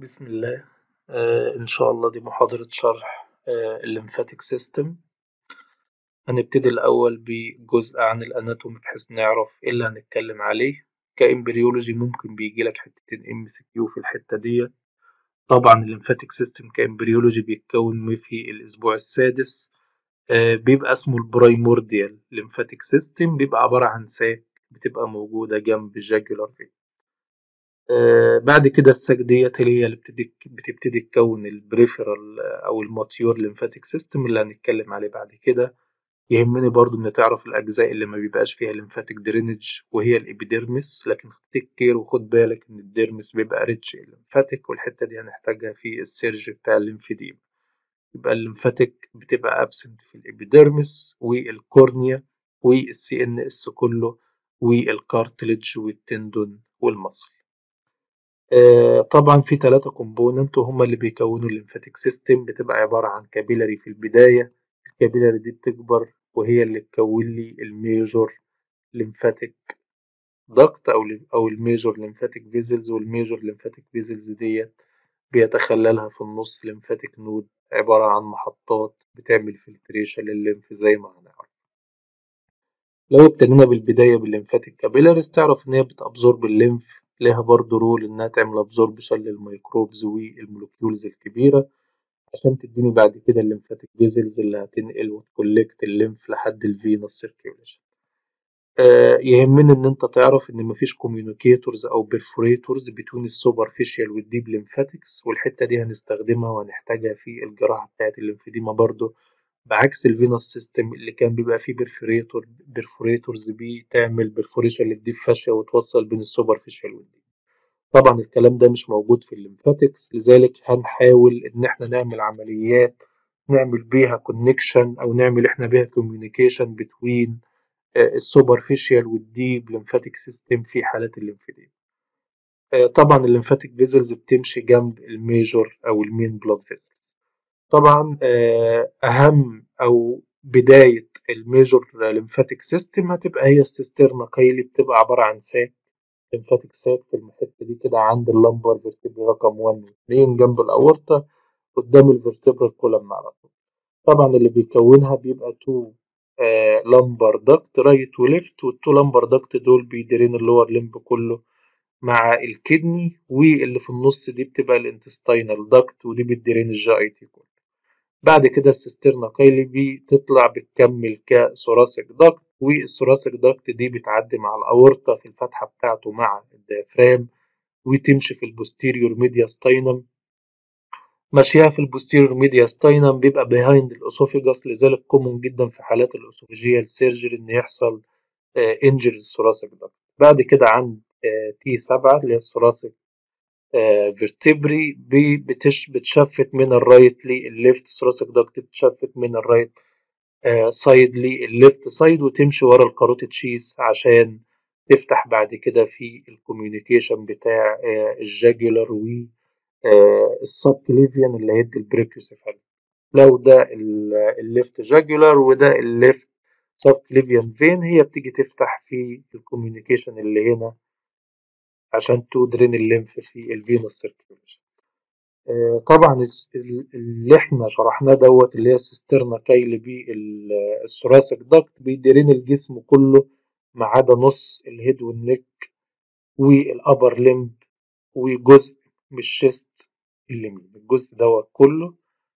بسم الله آه إن شاء الله دي محاضرة شرح آه الليمفاتيك سيستم هنبتدي الأول بجزء عن الأناتومي بحيث نعرف إيه اللي هنتكلم عليه كإمبريولوجي ممكن بيجيلك حتتين إم سي كيو في الحتة ديت طبعا الليمفاتيك سيستم كإمبريولوجي بيتكون في الأسبوع السادس آه بيبقى اسمه البرايمورديال ليمفاتيك سيستم بيبقى عبارة عن ساك بتبقى موجودة جنب الجاجولار فين آه بعد كده الساك ديت هي اللي بتبتدي بتبتدي تكون البريفرال او الماتيور ليمفاتيك سيستم اللي هنتكلم عليه بعد كده يهمني برضو ان تعرف الاجزاء اللي ما بيبقاش فيها ليمفاتيك درينج وهي الابيديرمس لكن تيك كير وخد بالك ان الديرمس بيبقى ريتش ليمفاتيك والحته دي هنحتاجها في السيرجري بتاع الليمفيديم يبقى الليمفاتيك بتبقى ابسنت في الابيديرمس والكورنيا والسي ان اس كله والكارتلج والتندون والمصل طبعا في ثلاثة كومبوننت وهما اللي بيكونوا الليمفاتيك سيستم بتبقى عبارة عن كابيلاري في البداية الكابيلاري دي بتكبر وهي اللي تكون لي الميجور ليمفاتيك ضغط او او الميجور ليمفاتيك فيزلز والميجور ليمفاتيك فيزلز ديت بيتخللها في النص ليمفاتيك نود عبارة عن محطات بتعمل فلتريشن للليمف زي ما هنعرف لو ابتدينا بالبداية بالليمفاتيك كابيلاريز تعرف ان هي بتابزورب الليمف لها برضه رول انها تعمل ابزوربشن للميكروبز والمولكيولز الكبيره عشان تديني بعد كده الليمفاتيك فيزلز اللي هتنقل وتكولكت الليمف لحد الفينوس سيركيوليشن آه يهمني ان انت تعرف ان مفيش كوميونيكيتورز او بيرفوريتورز بتوين السوبرفيشال والديب ليمفاتكس والحته دي هنستخدمها وهنحتاجها في الجراحه بتاعه الليمفيديما برضه بعكس الفينوس سيستم اللي كان بيبقى فيه بيرفوريتور بيرفوريتورز بتعمل بيرفوريشن للديب فاشيا وتوصل بين السوبرفيشال والديب طبعا الكلام ده مش موجود في الليمفاتكس لذلك هنحاول ان احنا نعمل عمليات نعمل بيها كونكشن او نعمل احنا بيها كوميونيكيشن بتوين السوبرفيشال والديب ليمفاتيك سيستم في حالات الليمفيديم طبعا الليمفاتيك فيزلز بتمشي جنب الميجور او المين بلاد فيزلز طبعا اهم او بداية الميجور ليمفاتيك سيستم هتبقى هي السيسترنا كايلي بتبقى عبارة عن ساك ليمفاتيك ساك في الحتة دي كده عند اللمبر فيرتبرا رقم 1 و2 جنب الأورطة قدام الفيرتبرا كولم على طول طبعا اللي بيكونها بيبقى تو آه لمبر دكت رايت وليفت والتو لمبر دكت دول بيديرين اللور لمب كله مع الكدني واللي في النص دي بتبقى الانتستينال دكت ودي بتديرين الجي اي تي كله بعد كده السيسترنا كايلي بتطلع بتكمل كثوراسيك دكت والثوراسيك دكت دي بتعدي مع الأورطة في الفتحة بتاعته مع الديافرام وتمشي في البوستيريور ميدياستاينم ماشيها في البوستيريور ميدياستاينم بيبقى بيهايند الأسوفيجاس لذلك كومون جدا في حالات الأسوفيجيال سيرجري إن يحصل انجري الثوراسيك دكت بعد كده عند تي 7 اللي هي الثوراسيك فيرتبري بتش بتشفت من الرايت للليفت ثوراسيك دكت بتشفت من الرايت سايد للليفت سايد وتمشي ورا الكاروتيد شيس عشان تفتح بعد كده في الكوميونيكيشن بتاع الجاجولار و السب كليفيان اللي هيدي البريكيوسيفال لو ده الليفت جاجولار وده الليفت سب كليفيان فين هي بتيجي تفتح في الكوميونيكيشن اللي هنا عشان تدرين الليمف في الفينوس سيركيوليشن طبعا اللي احنا شرحناه دوت اللي هي السيسترنا كايلي بالثوراسيك دكت بيديرين الجسم كله ما عدا نص الهيد والنك والابر لمب وجزء من الشيست اليمين الجزء دوت كله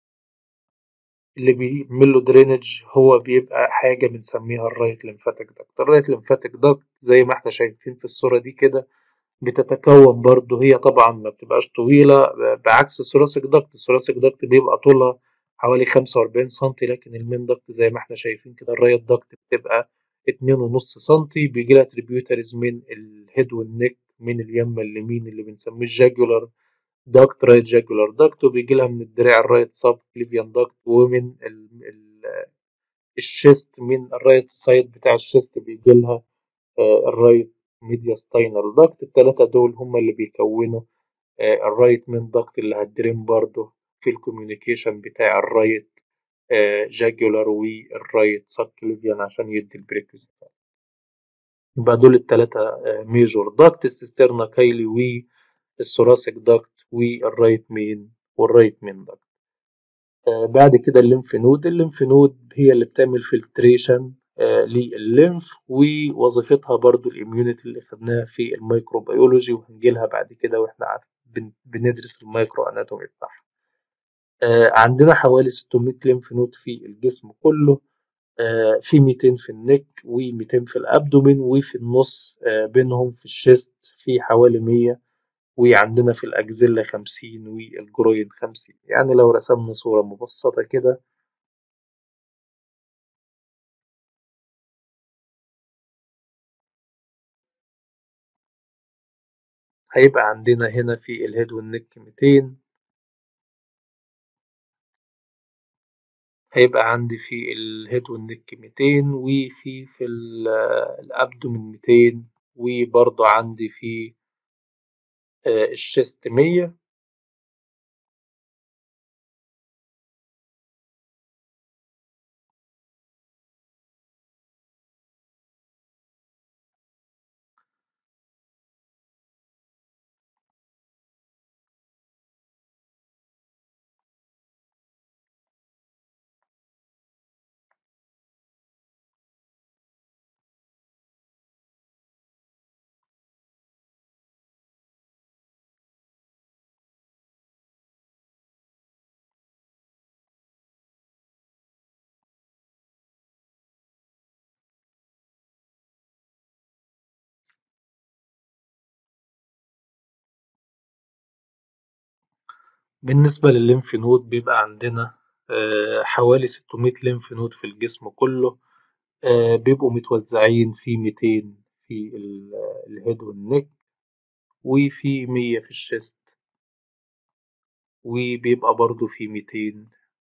اللي بيعمل له درينج هو بيبقى حاجة بنسميها الرايت ليمفاتيك دكت الرايت ليمفاتيك دكت زي ما احنا شايفين في الصورة دي كده بتتكون برضه هي طبعا ما بتبقاش طويلة بعكس الثوراسيك دكت الثوراسيك دكت بيبقى طولها حوالي 45 سنتي لكن المين دكت زي ما احنا شايفين كده الرايت دكت بتبقى 2.5 سنتي بيجي لها تريبيوتريز من الهيد والنك من اليمة اليمين اللي بنسميه الجاجولار دكت رايت جاجولار دكت وبيجي لها من الدراع الرايت سب كليفيان دكت ومن ال ال الشيست من الرايت سايد بتاع الشيست بيجي لها الرايت ميدياستاينال داكت التلاتة دول هما اللي بيكونوا آه الرايت مين داكت اللي هتدرين برضه في الكوميونيكيشن بتاع الرايت آه جاجولار والرايت سبكليفيان عشان يدي البريكوز يبقى دول التلاتة آه ميجور داكت السيسترنا كايلي والثوراسيك داكت والرايت مين والرايت مين داكت آه بعد كده الليمف نود الليمف نود هي اللي بتعمل فلتريشن آه للليمف ووظيفتها برضو الاميونيتي اللي خدناها في الميكروبيولوجي وهنجيلها بعد كده واحنا بن بندرس المايكرو اناتومي بتاعها آه عندنا حوالي 600 ليمف نود في الجسم كله آه في 200 في النك و200 في الابدومين وفي النص آه بينهم في الشيست في حوالي 100 وعندنا في الأجزلة 50 والجروين 50 يعني لو رسمنا صورة مبسطة كده هيبقى عندنا هنا في الهيد والنك 200 هيبقى عندي في الهيد والنك 200 وفي في الأبدومين 200 وبرضه عندي في الشيست 100 بالنسبة للليمف نود بيبقى عندنا حوالي 600 ليمف نود في الجسم كله بيبقوا متوزعين في 200 في الهيد والنك وفي 100 في الشيست وبيبقى برضو في 200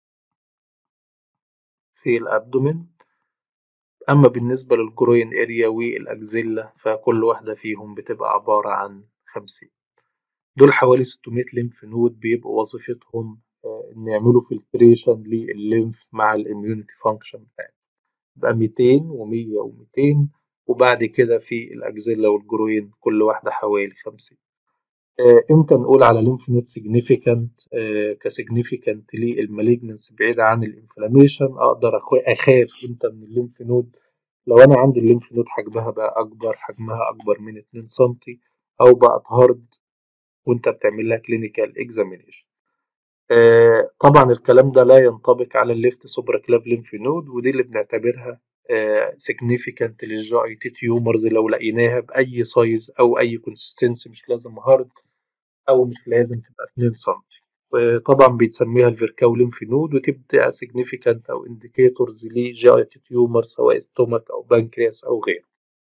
في الأبدومين أما بالنسبة للجروين اريا والأجزلة فكل واحدة فيهم بتبقى عبارة عن 50 دول حوالي 600 ليمف نود بيبقوا وظيفتهم إن يعملوا فلتريشن للليمف مع الإميونيتي فانكشن بتاعتهم يبقى 200 و100 و200 وبعد كده في الأجزلة والجروين كل واحدة حوالي 50 امتى نقول على ليمف نود سيجنيفيكانت كسيجنيفيكانت للمالجنس بعيد عن الانفلاميشن اقدر اخاف امتى من الليمف نود لو انا عندي الليمف نود حجمها بقى اكبر حجمها اكبر من 2 سم او بقت هارد وانت بتعمل لها كلينيكال اكزامينيشن طبعا الكلام ده لا ينطبق على الليفت سوبرا كلاف ليمف نود ودي اللي بنعتبرها سيجنيفيكانت للجي اي تي تيومرز لو لقيناها باي سايز او اي كونسستنسي مش لازم هارد او مش لازم تبقى 2 سم طبعا بيتسميها الفيركاو ليمف نود وتبقى سيجنيفيكانت او انديكيتورز لجي اي تي تيومر سواء ستومك او بانكرياس او غيره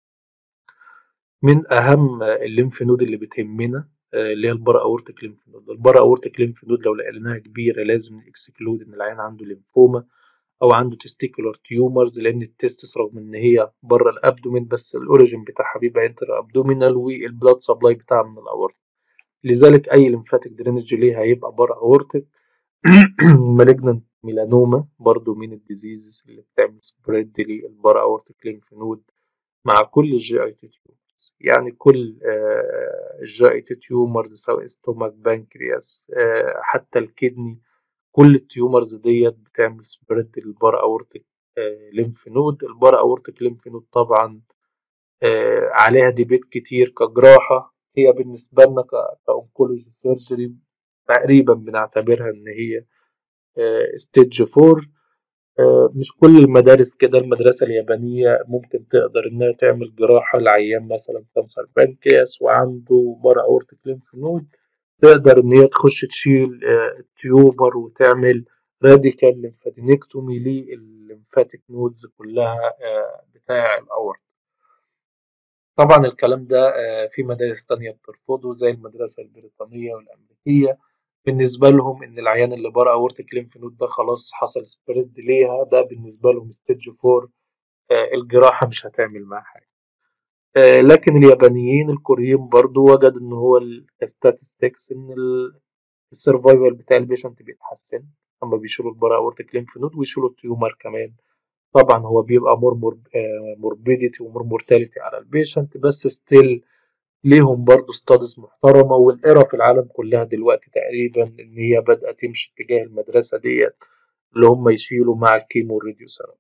من اهم الليمف نود اللي بتهمنا اللي هي البارا اورتيك ليمف نود البارا اورتيك ليمف نود لو لقيناها كبيره لازم نكسكلود ان العيان عنده ليمفوما او عنده تستيكولار تيومرز لان التستس رغم ان هي بره الابدومين بس الاوريجين بتاعها بيبقى انتر ابدومينال والبلاد سبلاي بتاعها من الاورطه لذلك اي ليمفاتيك درينج ليها هيبقى بره اورتيك مالجنانت ميلانوما برضو من الديزيز اللي بتعمل سبريد للبارا اورتيك ليمف نود مع كل الجي اي تي تيومرز يعني كل الجي اي تي تيومرز سواء ستومك بانكرياس حتى الكدني كل التيومرز ديت بتعمل سبريد للبارا اورتيك ليمف نود البارا اورتيك ليمف نود طبعا عليها ديبيت كتير كجراحة هي بالنسبة لنا كأونكولوجي سيرجري تقريبا بنعتبرها إن هي ستيج فور مش كل المدارس كده المدرسة اليابانية ممكن تقدر إنها تعمل جراحة لعيان مثلا كانسر بانكياس وعنده بارا أورتيك ليمف نود تقدر إن هي تخش تشيل التيوبر وتعمل راديكال ليمفادينكتومي للليمفاتيك نودز كلها بتاع الأورط طبعا الكلام ده في مدارس تانية بترفضه زي المدرسة البريطانية والأمريكية بالنسبة لهم إن العيان اللي بره أورتيك ليمف نود ده خلاص حصل سبريد ليها ده بالنسبة لهم ستيج فور الجراحة مش هتعمل معاه حاجة لكن اليابانيين الكوريين برضو وجدوا إن هو الستاتستكس إن السرفايفل بتاع البيشنت بيتحسن أما بيشيلوا البرا أورتيك ليمف نود ويشيلوا التيومر كمان طبعا هو بيبقى مور موربيديتي ومور مورتاليتي على البيشنت بس ستيل ليهم برضو ستادز محترمة والإيرا في العالم كلها دلوقتي تقريبا إن هي بادئة تمشي اتجاه المدرسة ديت اللي هم يشيلوا مع الكيمو والراديوثيرابي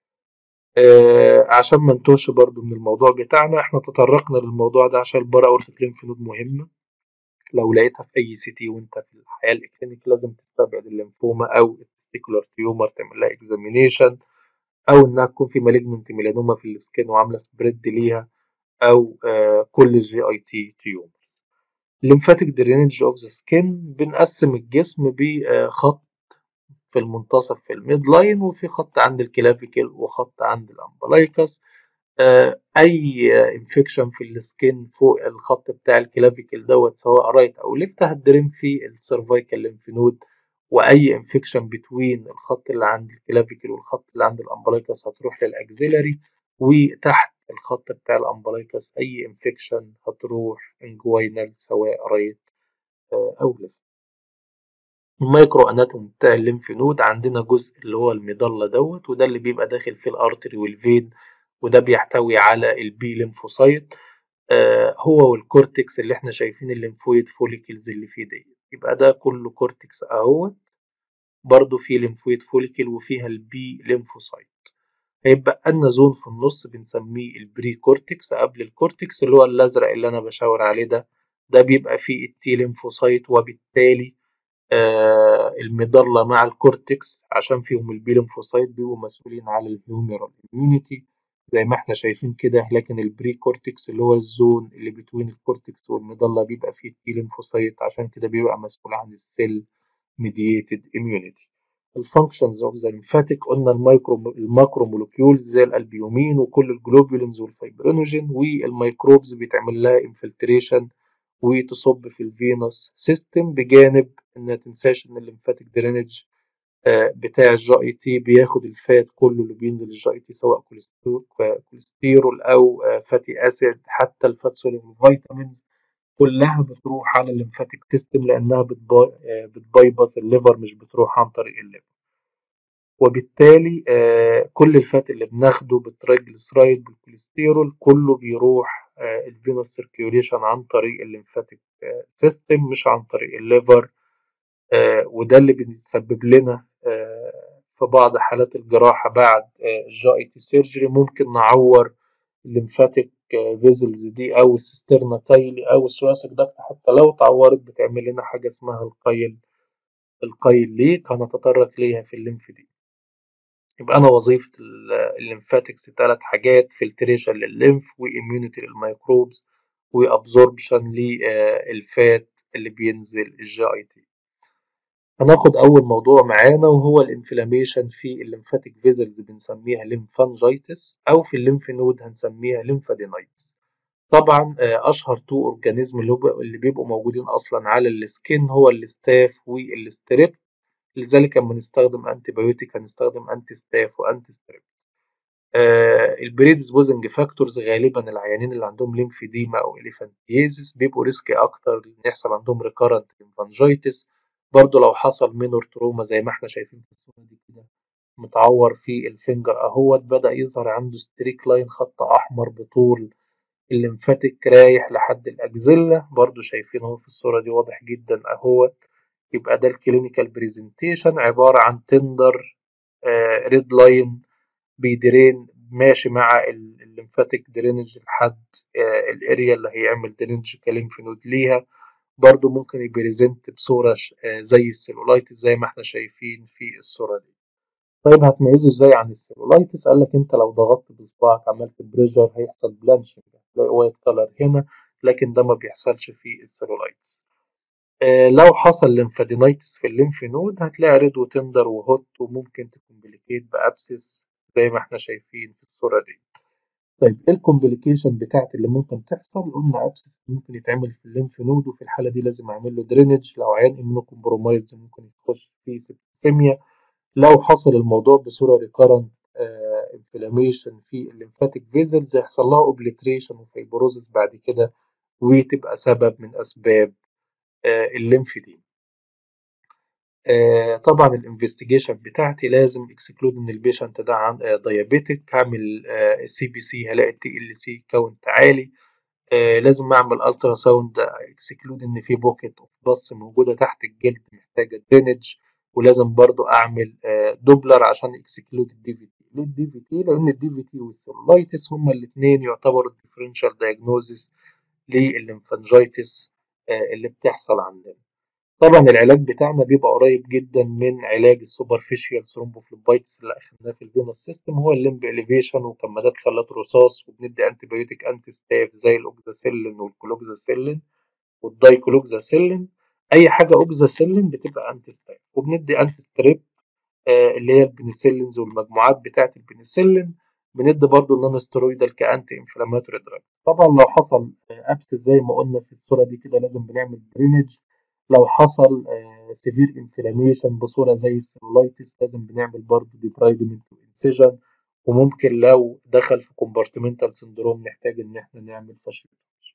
آه عشان ما نتوهش برضو من الموضوع بتاعنا احنا تطرقنا للموضوع ده عشان البارا اورتيك ليمف نود مهمة لو لقيتها في اي سي تي وانت في الحياة الاكلينيك لازم تستبعد الليمفوما او التستيكولار تيومر تعمل لها اكزامينيشن او انها تكون في مالجننت ميلانوما في السكين وعاملة سبريد ليها او آه كل الجي اي تي تيومرز الليمفاتيك درينج اوف ذا سكين بنقسم الجسم بخط في المنتصف في الميد لاين وفي خط عند الكلافيكل وخط عند الامبلايكس اي انفكشن في السكين فوق الخط بتاع الكلافيكل دوت سواء رايت او ليفت هتدرم في السيرفايكال ليمف نود واي انفكشن بتوين الخط اللي عند الكلافيكل والخط اللي عند الامبلايكس هتروح للاكزيلاري وتحت الخط بتاع الامبلايكس اي انفكشن هتروح انجوينال سواء رايت او ليفت المايكرو اناتوم بتاع الليمف نود عندنا جزء اللي هو المظله دوت وده اللي بيبقى داخل فيه الارتري والفين وده بيحتوي على البي ليمفوسايت آه هو والكورتكس اللي احنا شايفين الليمفويد فوليكلز اللي فيه دي يبقى ده كله كورتكس اهوت برضو فيه ليمفويد فوليكل وفيها البي ليمفوسايت هيبقى لنا زون في النص بنسميه البري كورتكس قبل الكورتكس اللي هو الازرق اللي انا بشاور عليه ده ده بيبقى فيه التي ليمفوسايت وبالتالي آه المظلة مع الكورتكس عشان فيهم البي ليمفوسايت بيبقوا مسؤولين على الهيوميرال اميونيتي زي ما احنا شايفين كده لكن البري كورتكس اللي هو الزون اللي بين الكورتكس والمظلة بيبقى فيه التي ليمفوسايت عشان كده بيبقى مسؤول عن السيل ميدييتد اميونيتي الفانكشنز اوف ذا ليمفاتيك قلنا المايكرو الماكرو مولكيولز زي الالبيومين وكل الجلوبولينز والفايبرينوجين والميكروبز بيتعمل لها انفلتريشن وتصب في الفينوس سيستم بجانب ان تنساش ان الليمفاتيك درينج بتاع الجي اي تي بياخد الفات كله اللي بينزل الجي اي تي سواء كوليسترول او فاتي اسيد حتى الفات سوليبل فيتامينز كلها بتروح على الليمفاتيك سيستم لانها بتبايبس الليفر مش بتروح عن طريق الليفر وبالتالي كل الفات اللي بناخده بالترايجليسرايد بالكوليسترول كله بيروح الفينوس سيركيوليشن عن طريق الليمفاتيك سيستم مش عن طريق الليفر وده اللي بيسبب لنا في بعض حالات الجراحة بعد الجي اي تي سيرجري ممكن نعور الليمفاتيك فيزلز دي او السيسترنا كايلي او الثوراسيك داكت حتى لو اتعورت بتعمل لنا حاجة اسمها القيل القيل ليك هنتطرق ليها في الليمف دي يبقى انا وظيفة الليمفاتكس ثلاث حاجات فلتريشن للليمف واميونيتي للميكروبز وابزوربشن للفات اللي بينزل الجي اي تي هناخد اول موضوع معانا وهو الانفلاميشن في الليمفاتيك فيزلز بنسميها ليمفانجيتس او في الليمف نود هنسميها ليمفادينايتس طبعا اشهر تو اورجانيزم اللي بيبقوا موجودين اصلا على السكين هو الستاف والستريب لذلك لما نستخدم انتي بايوتيك هنستخدم انتي ستاف وانتي ستريب آه البريدسبوزنج فاكتورز غالبا العيانين اللي عندهم ليمفيديما او اليفانتيزيس بيبقوا ريسكي اكتر ان يحصل عندهم ريكارنت ليمفانجيتس برضو لو حصل مينور تروما زي ما احنا شايفين في الصوره دي كده متعور في الفنجر اهوت بدا يظهر عنده ستريك لاين خط احمر بطول الليمفاتيك رايح لحد الاجزله برضو شايفين اهو في الصوره دي واضح جدا اهوت يبقى ده الكلينيكال بريزنتيشن عباره عن تندر آه ريد لاين بيدرين ماشي مع الليمفاتيك درينج لحد آه الاريا اللي هيعمل درينج كليمف نود ليها برضو ممكن يبريزنت بصورة آه زي السيلولايتس زي ما احنا شايفين في الصورة دي طيب هتميزه ازاي عن السيلولايتس قال لك انت لو ضغطت بصباعك عملت بريشر هيحصل بلانشنج هتلاقي وايت كلر هنا لكن ده ما بيحصلش في السيلولايتس آه لو حصل ليمفادينايتس في الليمف نود هتلاقي ريد وتندر وهوت وممكن تكمبليكيت بابسس زي ما احنا شايفين في الصورة دي طيب ايه الكومبليكيشن بتاعت اللي ممكن تحصل قلنا ابسس ممكن يتعمل في الليمف نود وفي الحالة دي لازم اعمل له درينج لو عيان امينو كومبرومايزد ممكن يخش في سيبتسيميا لو حصل الموضوع بصورة ريكارنت انفلاميشن في الليمفاتيك فيزلز هيحصل لها اوبليتريشن وفيبروزس بعد كده وتبقى سبب من اسباب آه الليمفيديم آه طبعا الانفستيجيشن بتاعتي لازم اكسكلود ان البيشنت ده عن دايابيتك هعمل سي بي سي هلاقي التي ال سي كاونت عالي آه لازم اعمل الترا ساوند اكسكلود ان في بوكيت اوف بص موجوده تحت الجلد محتاجه درينج ولازم برضو اعمل آه دوبلر عشان اكسكلود الدي في تي ليه الدي في تي لان الدي في تي والسيلولايتس هما الاثنين يعتبروا الديفرنشال دايجنوزيس للليمفانجيتس آه اللي بتحصل عندنا طبعا العلاج بتاعنا بيبقى قريب جدا من علاج السوبرفيشال ثرومبوفليبايتس اللي اخدناه في الفينوس سيستم هو الليمب اليفيشن وكمادات خلات رصاص وبندي انتي بايوتيك انتي ستاف زي الاوكزاسيلين والكلوكزاسيلين والدايكلوكزاسيلين اي حاجه اوكزاسيلين بتبقى انتي ستاف وبندي انتي ستريب آه اللي هي البنسلينز والمجموعات بتاعه البنسلين بندي برضه النون ستيرويدال كانتي انفلاماتوري دراج طبعا لو حصل ابس زي ما قلنا في الصوره دي كده لازم بنعمل درينج لو حصل سيفير انفلاميشن بصوره زي السيلولايتس لازم بنعمل برضه ديبرايدمنت وانسيجن وممكن لو دخل في كومبارتمنتال سندروم نحتاج ان احنا نعمل فشل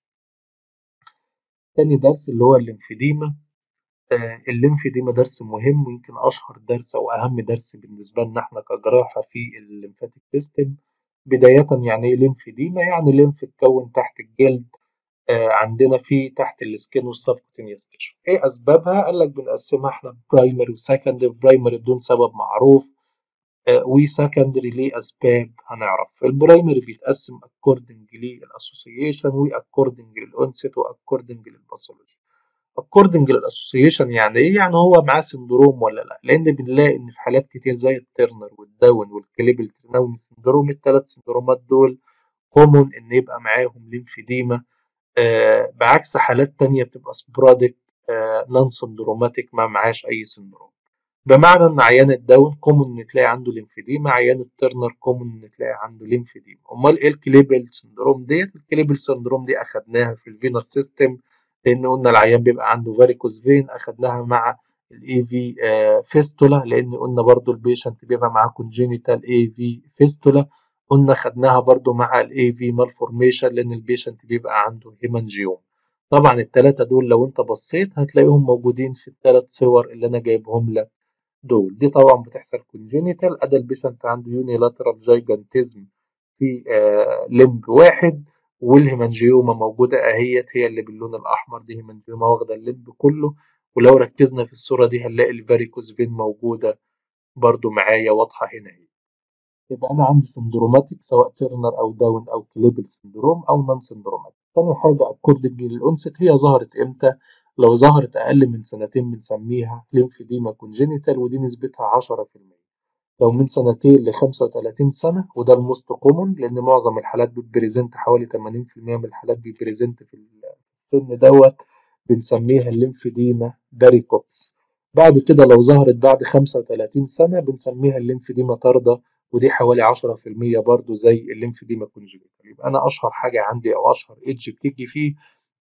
تاني درس اللي هو الليمفيديما آه الليمفيديما درس مهم ويمكن اشهر درس او اهم درس بالنسبه لنا احنا كجراحه في الليمفاتيك سيستم بدايه يعني ايه ليمفيديما يعني ليمف اتكون تحت الجلد عندنا في تحت السكين والسبكوتينيوس تيشو ايه اسبابها قال لك بنقسمها احنا برايمري وسكندري برايمري بدون سبب معروف وسكندري ليه اسباب هنعرف البرايمري بيتقسم اكوردنج للاسوسيشن واكوردنج للانست واكوردنج للباثولوجي اكوردنج للاسوسيشن يعني ايه يعني هو معاه سندروم ولا لا لان بنلاقي ان في حالات كتير زي الترنر والداون والكليبل ترناون سندروم الثلاث سندرومات دول كومون ان يبقى معاهم ليمفيديما آه بعكس حالات تانية بتبقى سبراديك آه نون سندروماتيك ما معاش أي سندروم بمعنى إن عيان الداون كومون إن تلاقي عنده ليمفيديما عيان الترنر كومون إن تلاقي عنده ليمفيديما أمال إيه الكليبل سندروم ديت الكليبل سندروم دي أخدناها في الفينوس سيستم لأن قلنا العيان بيبقى عنده فاريكوز فين أخدناها مع الاي في آه فيستولا لأن قلنا برضو البيشنت بيبقى معاه كونجينيتال اي في فيستولا قلنا خدناها برضو مع الاي في مالفورميشن لان البيشنت بيبقى عنده هيمانجيوم طبعا التلاتة دول لو انت بصيت هتلاقيهم موجودين في الثلاث صور اللي انا جايبهم لك دول دي طبعا بتحصل كونجينيتال ادى البيشنت عنده يونيلاترال جايجانتيزم في آه لمب واحد والهيمانجيوما موجودة اهيت هي اللي باللون الاحمر دي هيمانجيوما واخدة اللمب كله ولو ركزنا في الصورة دي هنلاقي الفاريكوز فين موجودة برضو معايا واضحة هنا هي. يبقى انا عندي سندروماتيك سواء تيرنر او داون او كليبل سندروم او نون سندروماتيك تاني حاجه اكوردنج للانست هي ظهرت امتى لو ظهرت اقل من سنتين بنسميها ليمفيديما كونجينيتال ودي نسبتها 10% لو من سنتين ل 35 سنه وده الموست كومون لان معظم الحالات بتبريزنت حوالي 80% من الحالات بيبريزنت في السن دوت بنسميها الليمفيديما باريكوبس بعد كده لو ظهرت بعد 35 سنه بنسميها الليمفيديما طارده ودي حوالي 10% برضو زي الليمفيديما كونجينيتال يبقى انا اشهر حاجه عندي او اشهر ايدج بتيجي فيه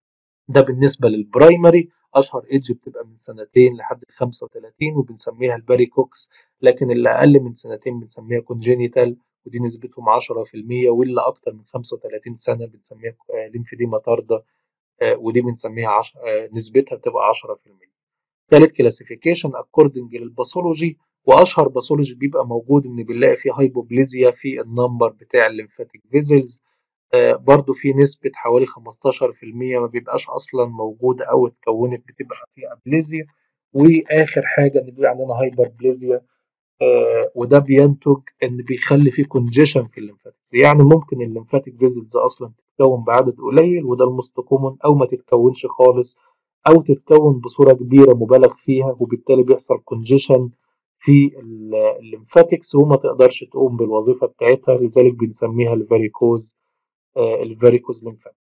ده بالنسبه للبرايمري اشهر ايدج بتبقى من سنتين لحد 35 وبنسميها الباريكوكس لكن اللي اقل من سنتين بنسميها كونجينيتال ودي نسبتهم 10% واللي اكتر من 35 سنه بنسميها ليمفيديما طارده ودي بنسميها عش... نسبتها بتبقى 10% ثالث كلاسيفيكيشن اكوردنج للباثولوجي واشهر باثولوجي بيبقى موجود ان بنلاقي فيه هايبوبليزيا في النمبر بتاع الليمفاتيك فيزلز آه برضو في نسبة حوالي 15% ما بيبقاش اصلا موجودة او اتكونت بتبقى فيه ابليزيا واخر حاجة ان بيبقى عندنا هايبربليزيا آه وده بينتج ان بيخلي فيه كونجيشن في الليمفاتيكس يعني ممكن الليمفاتيك فيزلز اصلا تتكون بعدد قليل وده الموست كومون او ما تتكونش خالص او تتكون بصورة كبيرة مبالغ فيها وبالتالي بيحصل كونجيشن في الليمفاتكس وما تقدرش تقوم بالوظيفة بتاعتها لذلك بنسميها الفاريكوز آه الفاريكوز ليمفاتكس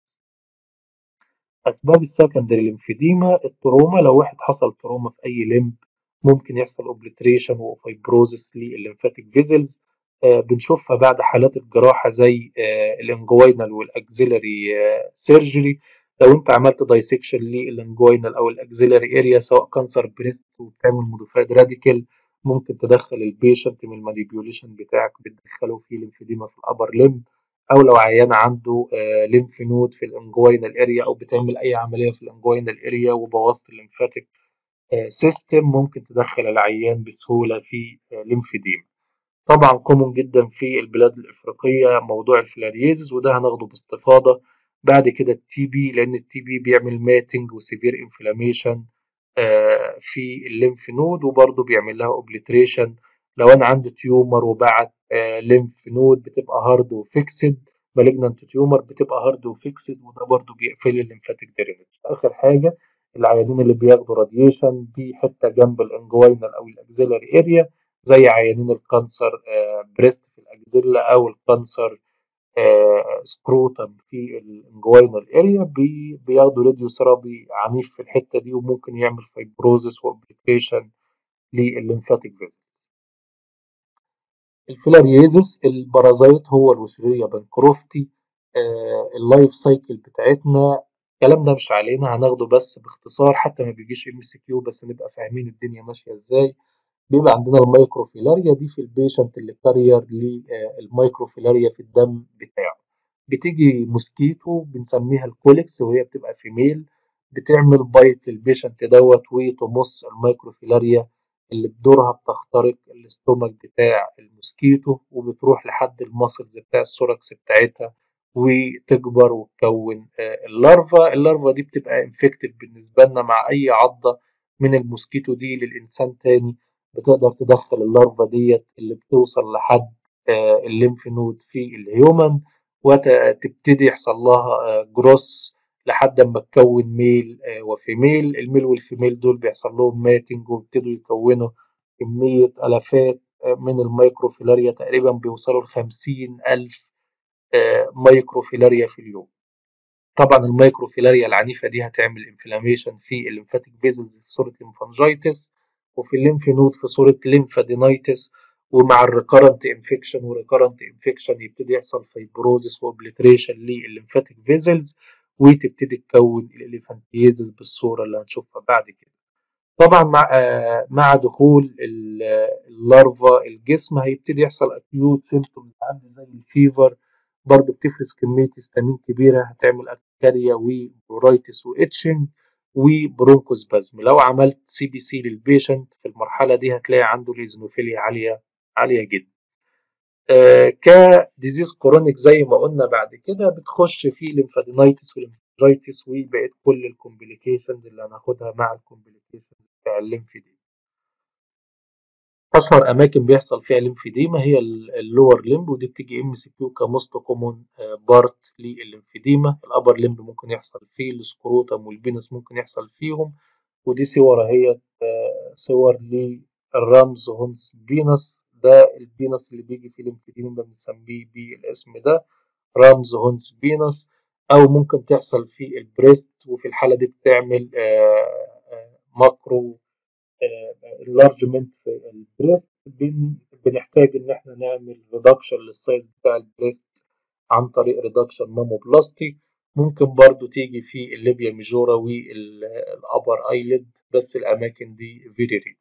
أسباب السكندري ليمفيديما التروما لو واحد حصل تروما في أي ليمب ممكن يحصل اوبليتريشن وفايبروزس للليمفاتيك فيزلز آه بنشوفها بعد حالات الجراحة زي آه الانجوينال والاكزيلري سيرجري لو انت عملت دايسكشن للانجوينال او الاكزيلري اريا سواء كانسر بريست وبتعمل موديفايد راديكال ممكن تدخل البيشنت من المانيبيوليشن بتاعك بتدخله في ليمفيديما في الابر ليمب او لو عيان عنده آه ليمف نود في الانجوينال اريا او بتعمل اي عمليه في الانجوينال اريا وبوظت الليمفاتيك آه سيستم ممكن تدخل العيان بسهوله في آه ليمفيديما طبعا كومون جدا في البلاد الافريقيه موضوع الفلاريزز وده هناخده باستفاضه بعد كده التي بي لان التي بي بيعمل ماتنج وسيفير انفلاميشن في الليمف نود وبرضه بيعمل لها اوبليتريشن لو انا عندي تيومر وبعت ليمف نود بتبقى هارد وفيكسد مالجنانت تيومر بتبقى هارد وفيكسد وده برضه بيقفل الليمفاتيك درينج اخر حاجه العيانين اللي بياخدوا راديشن بحته جنب الانجوينال او الاكزيلاري اريا زي عيانين الكانسر بريست في الاكزيلا او الكانسر سكروتم في الانجوينال اريا بياخدوا راديو ثيرابي عنيف في الحته دي وممكن يعمل فايبروزس واوبليتريشن للليمفاتيك فيزلز الفيلاريزس البارازيت هو الوسرية بنكروفتي آه اللايف سايكل بتاعتنا الكلام ده مش علينا هناخده بس باختصار حتى ما بيجيش ام سي كيو بس نبقى فاهمين الدنيا ماشيه ازاي بيبقى عندنا المايكروفيلاريا دي في البيشنت اللي كارير للمايكروفيلاريا في الدم بتاعه بتيجي موسكيتو بنسميها الكوليكس وهي بتبقى فيميل بتعمل بايت للبيشنت دوت وتمص المايكروفيلاريا اللي بدورها بتخترق الاستومك بتاع الموسكيتو وبتروح لحد الماسلز بتاع السوركس بتاعتها وتكبر وتكون اللارفا اللارفا دي بتبقى انفكتيف بالنسبة لنا مع أي عضة من الموسكيتو دي للإنسان تاني بتقدر تدخل اللارفا ديت اللي بتوصل لحد الليمف نود في الهيومن وتبتدي يحصل لها جروس لحد ما تكون ميل وفيميل الميل والفيميل دول بيحصل لهم ماتنج ويبتدوا يكونوا كمية ألفات من المايكروفيلاريا تقريبا بيوصلوا لخمسين ألف مايكروفيلاريا في اليوم طبعا المايكروفيلاريا العنيفة دي هتعمل انفلاميشن في الليمفاتيك فيزلز في صورة ليمفانجيتس وفي الليمف نود في صورة ليمفادينايتس ومع الريكارنت انفكشن وريكارنت انفكشن يبتدي يحصل فايبروزس واوبليتريشن للليمفاتيك فيزلز وتبتدي تكون الاليفانتيزس بالصورة اللي هنشوفها بعد كده طبعا مع آه مع دخول اللارفا الجسم هيبتدي يحصل اكيوت سيمبتومز عندي زي الفيفر برضه بتفرز كمية هستامين كبيرة هتعمل ارتكاريا وبرورايتس واتشنج وبرونكوسبازم لو عملت سي بي سي للبيشنت في المرحلة دي هتلاقي عنده الايزونوفيليا عالية عالية جدا آه كديزيز كرونيك زي ما قلنا بعد كده بتخش في ليمفادينايتس والليمفادينايتس وبقت كل الكومبليكيشنز اللي هناخدها مع الكومبليكيشنز بتاع الليمفيديما اشهر اماكن بيحصل فيها ليمفيديما هي اللور ليمب ودي بتيجي ام سي كيو كموست كومون بارت للليمفيديما الابر ليمب ممكن يحصل فيه السكروتم والبينس ممكن يحصل فيهم ودي صور اهي صور للرمز هونس بينس ده البينس اللي بيجي في الليمفيديما بنسميه بالاسم ده رمز هونس بينس او ممكن تحصل في البريست وفي الحاله دي بتعمل ماكرو اللارجمنت في البريست بنحتاج ان احنا نعمل ريدكشن للسايز بتاع البريست عن طريق ريدكشن ماموبلاستي ممكن برضو تيجي في الليبيا ميجورا والابر ايلid بس الاماكن دي فيري ريد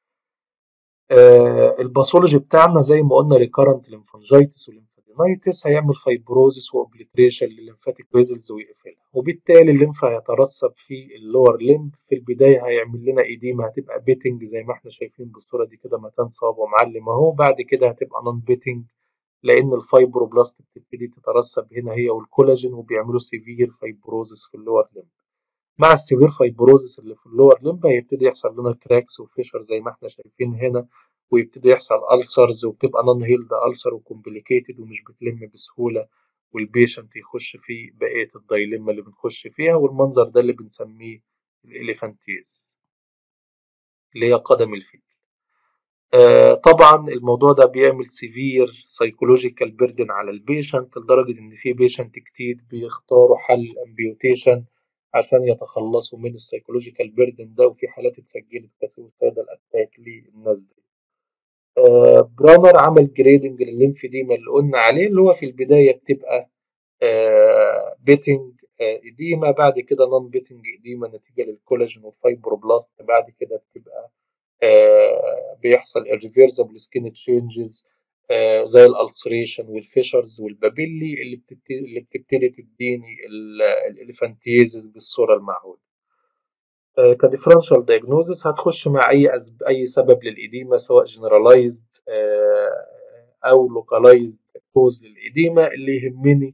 آه الباثولوجي بتاعنا زي ما قلنا ريكارنت ليمفانجيتس والليمفادينايتس هيعمل فايبروزس واوبليتريشن للليمفاتيك فيزلز ويقفلها وبالتالي الليمف هيترسب في اللور ليمب في البدايه هيعمل لنا ايديما هتبقى بيتنج زي ما احنا شايفين بالصوره دي كده مكان صوابه معلم اهو بعد كده هتبقى نون بيتنج لان الفايبروبلاست بتبتدي تترسب هنا هي والكولاجين وبيعملوا سيفير فايبروزس في اللور ليمب مع السيفير فايبروزس اللي في اللور ليمب هيبتدي يحصل لنا كراكس وفيشر زي ما احنا شايفين هنا ويبتدي يحصل ألسرز وبتبقى نون هيلد ألسر وكومبليكيتد ومش بتلم بسهولة والبيشنت يخش في بقية الدايليما اللي بنخش فيها والمنظر ده اللي بنسميه الإليفانتيز اللي هي قدم الفيل آه طبعا الموضوع ده بيعمل سيفير سايكولوجيكال بيردن على البيشنت لدرجة إن في بيشنت كتير بيختاروا حل امبيوتيشن عشان يتخلصوا من السايكولوجيكال بيردن ده وفي حالات اتسجلت كسويسايدال اتاك للناس دي آه برانر عمل جريدنج للليمفيديما اللي قلنا عليه اللي هو في البداية بتبقى آه بيتنج آه إديما بعد كده نون بيتنج إديما نتيجة للكولاجين والفايبروبلاست بعد كده بتبقى بيحصل irreversible skin changes زي الالسريشن والفيشرز والبابيلي اللي بتبتدي اللي بتبتدي تديني الاليفانتيزز بالصوره المعهوده كديفرنشال دايجنوزس هتخش مع اي أسب... اي سبب للإديمة سواء جنرالايزد او لوكالايزد كوز للإديمة اللي يهمني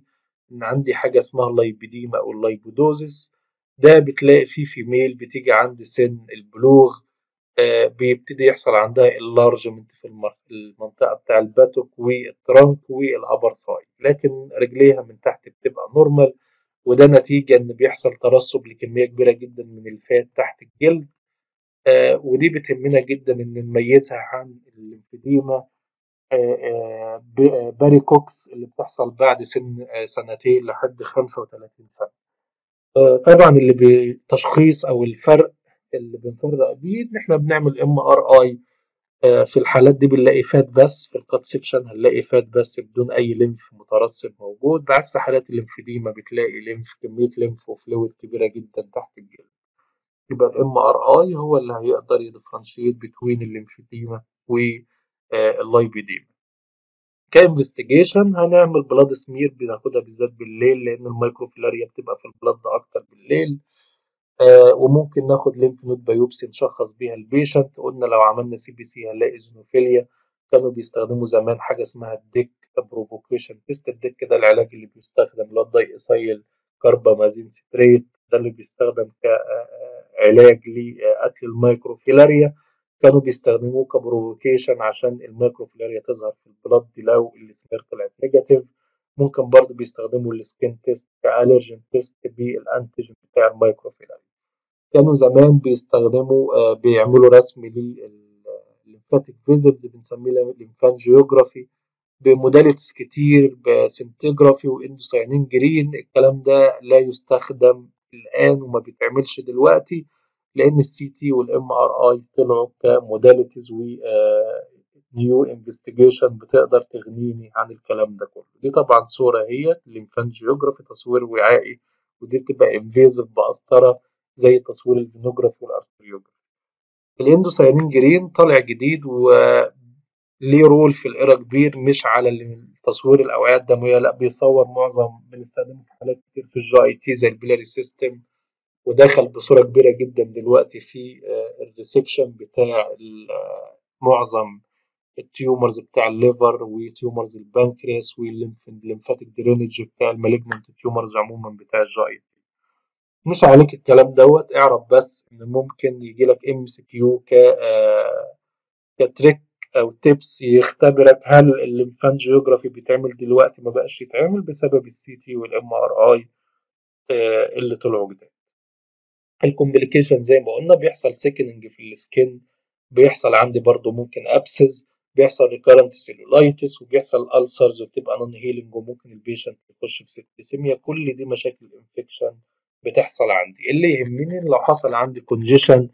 إن عندي حاجة اسمها اللايبيديما أو اللايبودوزس ده بتلاقي فيه فيميل بتيجي عند سن البلوغ آه بيبتدي يحصل عندها اللارجمنت في المنطقة بتاع الباتوك والترنك والأبر ثاي لكن رجليها من تحت بتبقى نورمال وده نتيجة إن بيحصل ترسب لكمية كبيرة جدا من الفات تحت الجلد آه ودي بتهمنا جدا إن نميزها عن الليمفديما آه آه باريكوكس اللي بتحصل بعد سن سنتين لحد 35 سنة طبعا اللي بتشخيص أو الفرق اللي بنفرق بيه إن إحنا بنعمل ام ار اي في الحالات دي بنلاقي فات بس في الكات سيكشن هنلاقي فات بس بدون اي ليمف مترسب موجود بعكس حالات الليمفديما بتلاقي ليمف كميه ليمف وفلويد كبيره جدا تحت الجلد يبقى الام ار اي هو اللي هيقدر يدفرنشيت بين الليمفديما واللايبيديما كانفستيجيشن هنعمل بلاد سمير بناخدها بالذات بالليل لان المايكروفيلاريا بتبقى في البلاد اكتر بالليل آه وممكن ناخد ليمف نود بايوبسي نشخص بيها البيشنت قلنا لو عملنا سي بي سي هنلاقي زينوفيليا كانوا بيستخدموا زمان حاجه اسمها الديك بروفوكيشن تيست الديك ده العلاج اللي بيستخدم اللي هو الدايسايل كاربامازين ستريت ده اللي بيستخدم كعلاج لقتل المايكروفيلاريا كانوا بيستخدموه كبروفوكيشن عشان المايكروفيلاريا تظهر في البلاد لو السمير طلعت نيجاتيف ممكن برضه بيستخدموا السكين تيست كالرجين تيست بالانتيجين بتاع المايكروفيلاريا كانوا زمان بيستخدموا بيعملوا رسم للليمفاتيك فيزلز بنسميه ليمفانجيوجرافي بموداليتيز كتير بسنتجرافي واندوساينين جرين الكلام ده لا يستخدم الان وما بيتعملش دلوقتي لان السي تي والام ار اي طلعوا كموداليتيز و نيو انفستيجيشن بتقدر تغنيني عن الكلام ده كله دي طبعا صوره هي الليمفانجيوجرافي تصوير وعائي ودي بتبقى انفيزيف بقسطره زي تصوير الفينوجرافي والارتريوجرافي الاندوساينين جرين طالع جديد وليه رول في القرا كبير مش على تصوير الاوعيه الدمويه لا بيصور معظم بنستخدمه في حالات كتير في الجي اي تي زي البيلاري سيستم ودخل بصوره كبيره جدا دلوقتي في الريسكشن بتاع معظم التيومرز بتاع الليفر وتيومرز البنكرياس والليمفاتيك درينج بتاع المالجننت تيومرز عموما بتاع الجي اي تي مش عليك الكلام دوت اعرف بس ان ممكن يجي لك ام سي كيو ك كتريك او تيبس يختبرك هل الليمفانجيوجرافي بيتعمل دلوقتي ما بقاش يتعمل بسبب السي تي والام ار اي اللي طلعوا جداد الكومبليكيشن زي ما قلنا بيحصل سيكننج في السكين بيحصل عندي برضو ممكن ابسز بيحصل ريكارنت سيلولايتس وبيحصل ألسرز وبتبقى نون هيلينج وممكن البيشنت يخش في سيبتسيميا كل دي مشاكل انفكشن بتحصل عندي اللي يهمني لو حصل عندي كونجيشن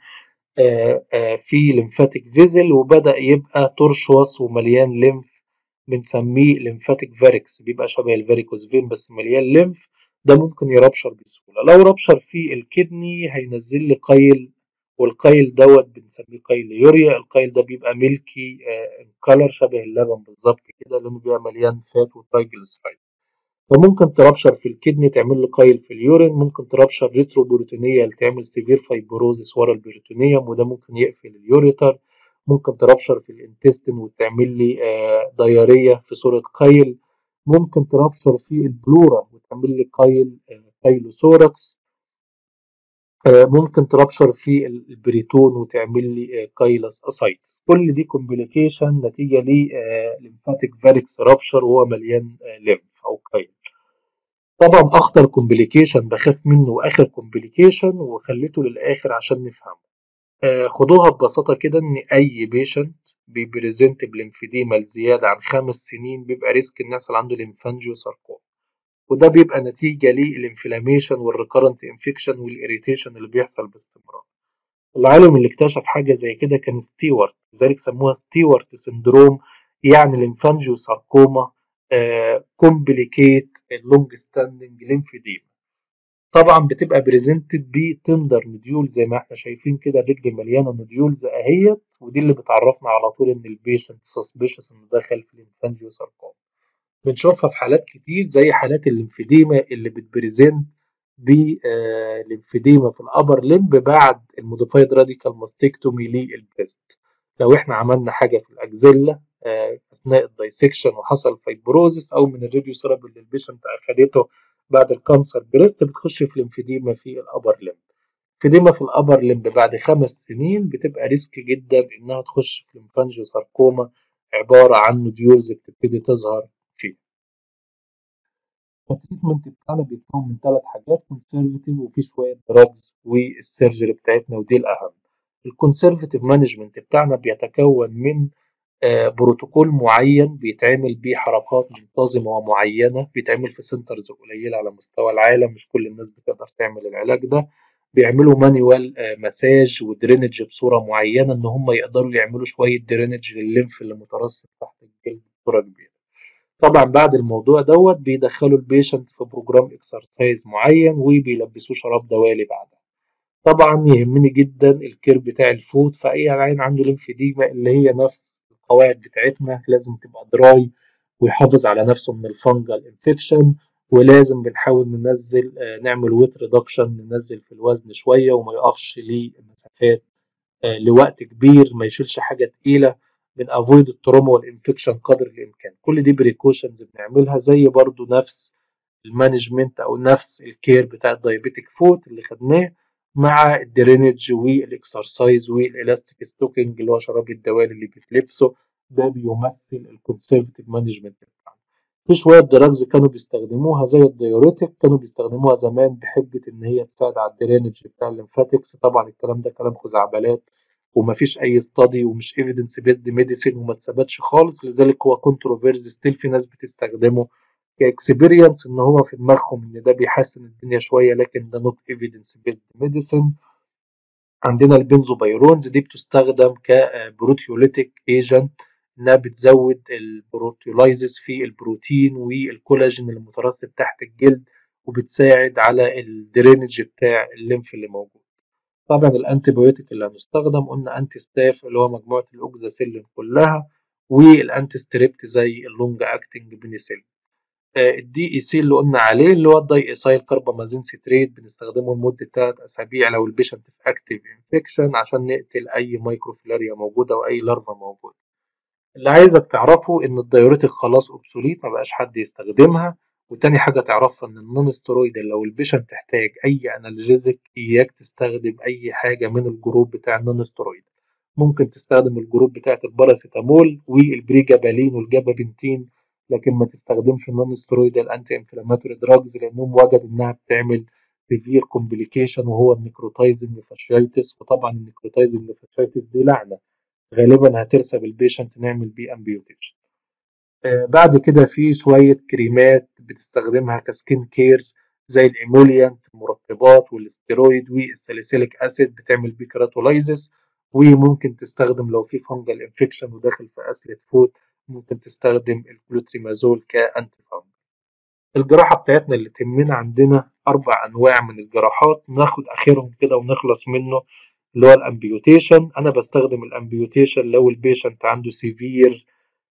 في ليمفاتيك فيزل وبدأ يبقى ترشوس ومليان ليمف بنسميه ليمفاتيك فاريكس بيبقى شبه الفاريكوز فين بس مليان ليمف ده ممكن يربشر بسهولة لو ربشر في الكدني هينزل لي قيل والقيل دوت بنسميه قيل يوريا القيل ده بيبقى ميلكي كلر شبه اللبن بالظبط كده لانه بيبقى مليان فات وترايجلسرايد فممكن تربشر في الكدني تعمل لي قيل في اليورين ممكن تربشر ريتروبروتينية تعمل سيفير فايبروزس ورا البروتينيوم وده ممكن يقفل اليوريتر ممكن تربشر في الانتستين وتعمل لي ديارية في صورة قيل ممكن تربشر في البلورا وتعمل لي قيل قيلوثوركس ممكن تربشر في البريتون وتعمل لي كايلس اسايتس كل دي كومبليكيشن نتيجه لليمفاتيك فاريكس رابشر وهو مليان ليمف او كايل طبعا اخطر كومبليكيشن بخاف منه واخر كومبليكيشن وخليته للاخر عشان نفهمه خدوها ببساطة كده إن أي بيشنت بيبريزنت بليمفيديما لزيادة عن خمس سنين بيبقى ريسك إن يحصل عنده ليمفانجيو ساركوما وده بيبقى نتيجة للانفلاميشن والريكارنت انفكشن والإريتيشن اللي بيحصل باستمرار العالم اللي اكتشف حاجة زي كده كان ستيوارت لذلك سموها ستيوارت سندروم يعني الانفانجيو ساركوما كومبليكيت اللونج ستاندنج ليمفيديما طبعا بتبقى بريزنتد بتندر نوديول زي ما احنا شايفين كده الرجل مليانه نوديولز اهيت ودي اللي بتعرفنا على طول ان البيشنت سسبيشس انه دخل في الانفانجيو ساركوما بنشوفها في حالات كتير زي حالات الليمفيديما اللي بتبريزنت بالليمفيديما في الابر لمب بعد الموديفايد راديكال ماستكتومي للبريست لو احنا عملنا حاجه في الاكزيلا اثناء الدايسكشن وحصل فايبروزس او من الراديو ثيرابي اللي البيشنت اخدته بعد الكانسر بريست بتخش في الانفيديما في الابر لمب انفيديما في الابر لمب بعد خمس سنين بتبقى ريسك جدا انها تخش في لمفانجيو ساركوما عباره عن نوديولز بتبتدي تظهر فيه التريتمنت بتاعنا بيتكون من ثلاث حاجات كونسرفتيف وفي شويه دراجز والسيرجري بتاعتنا ودي الاهم الكونسرفتيف مانجمنت بتاعنا بيتكون من آه بروتوكول معين بيتعمل بيه حركات منتظمه ومعينه بيتعمل في سنترز قليله على مستوى العالم مش كل الناس بتقدر تعمل العلاج ده بيعملوا مانيوال آه مساج ودرينج بصوره معينه ان هم يقدروا يعملوا شويه درينج للليمف اللي مترسب تحت الجلد بصوره كبيره طبعا بعد الموضوع دوت بيدخلوا البيشنت في بروجرام اكسرسايز معين وبيلبسوه شراب دوالي بعدها طبعا يهمني جدا الكير بتاع الفوت فاي عين عنده ليمفيديما اللي هي نفس القواعد بتاعتنا لازم تبقى دراي ويحافظ على نفسه من الفنجل انفكشن ولازم بنحاول ننزل نعمل ويت ريدكشن ننزل في الوزن شويه وما يقفش لمسافات لوقت كبير ما يشيلش حاجه تقيله بنافويد التروما والانفكشن قدر الامكان كل دي بريكوشنز بنعملها زي برضو نفس المانجمنت او نفس الكير بتاع الدايابيتك فوت اللي خدناه مع الدرينج والاكسرسايز والالاستيك ستوكينج اللي هو شراب الدوالي اللي بتلبسه ده بيمثل الكونسرفتيف مانجمنت بتاعنا في شويه دراجز كانوا بيستخدموها زي الديوريتك كانوا بيستخدموها زمان بحجه ان هي تساعد على الدرينج بتاع الليمفاتكس طبعا الكلام ده كلام خزعبلات ومفيش اي ستادي ومش ايفيدنس بيزد ميديسين وما اتثبتش خالص لذلك هو كونتروفيرز ستيل في ناس بتستخدمه كاكسبيرينس ان هو في دماغهم ان ده بيحسن الدنيا شويه لكن ده نوت ايفيدنس بيزد ميديسين عندنا البنزوبيرونز دي بتستخدم كبروتيوليتيك ايجنت انها بتزود البروتيولايزس في البروتين والكولاجين المترسب تحت الجلد وبتساعد على الدرينج بتاع الليمف اللي موجود طبعا الانتي بايوتيك اللي هنستخدم قلنا انتي ستاف اللي هو مجموعه الاوكزاسيلين كلها والانتي ستريبت زي اللونج اكتنج بنسلين الدي اي سي اللي قلنا عليه اللي هو الداي ايسايل كربامازين ستريت بنستخدمه لمده 3 اسابيع لو البيشنت في اكتيف انفكشن عشان نقتل اي مايكروفيلاريا موجوده او اي لارفا موجوده اللي عايزك تعرفه ان الدايوريتك خلاص اوبسوليت ما بقاش حد يستخدمها وتاني حاجة تعرفها إن النون ستيرويد لو البيشنت تحتاج أي أنالجيزك إياك تستخدم أي حاجة من الجروب بتاع النون ستيرويد ممكن تستخدم الجروب بتاعة الباراسيتامول والبريجابالين والجابابنتين لكن ما تستخدمش النون ستيرويد الأنتي انفلاماتوري دراجز لأنهم وجدوا إنها بتعمل سيفير كومبليكيشن وهو النيكروتايزنج فاشيايتس وطبعا النيكروتايزنج فاشيايتس دي لعنة غالبا هترسب البيشنت نعمل بيه امبيوتيشن آه بعد كده في شوية كريمات بتستخدمها كسكين كير زي الإيموليانت المرطبات والاستيرويد والساليسيليك أسيد بتعمل بيه كراتولايزس وممكن تستخدم لو في فانجل انفكشن وداخل في أسلة فوت ممكن تستخدم الكلوتريمازول كأنتي فانجل الجراحة بتاعتنا اللي تهمنا عندنا أربع أنواع من الجراحات ناخد آخرهم كده ونخلص منه اللي هو الأمبيوتيشن أنا بستخدم الأمبيوتيشن لو البيشنت عنده سيفير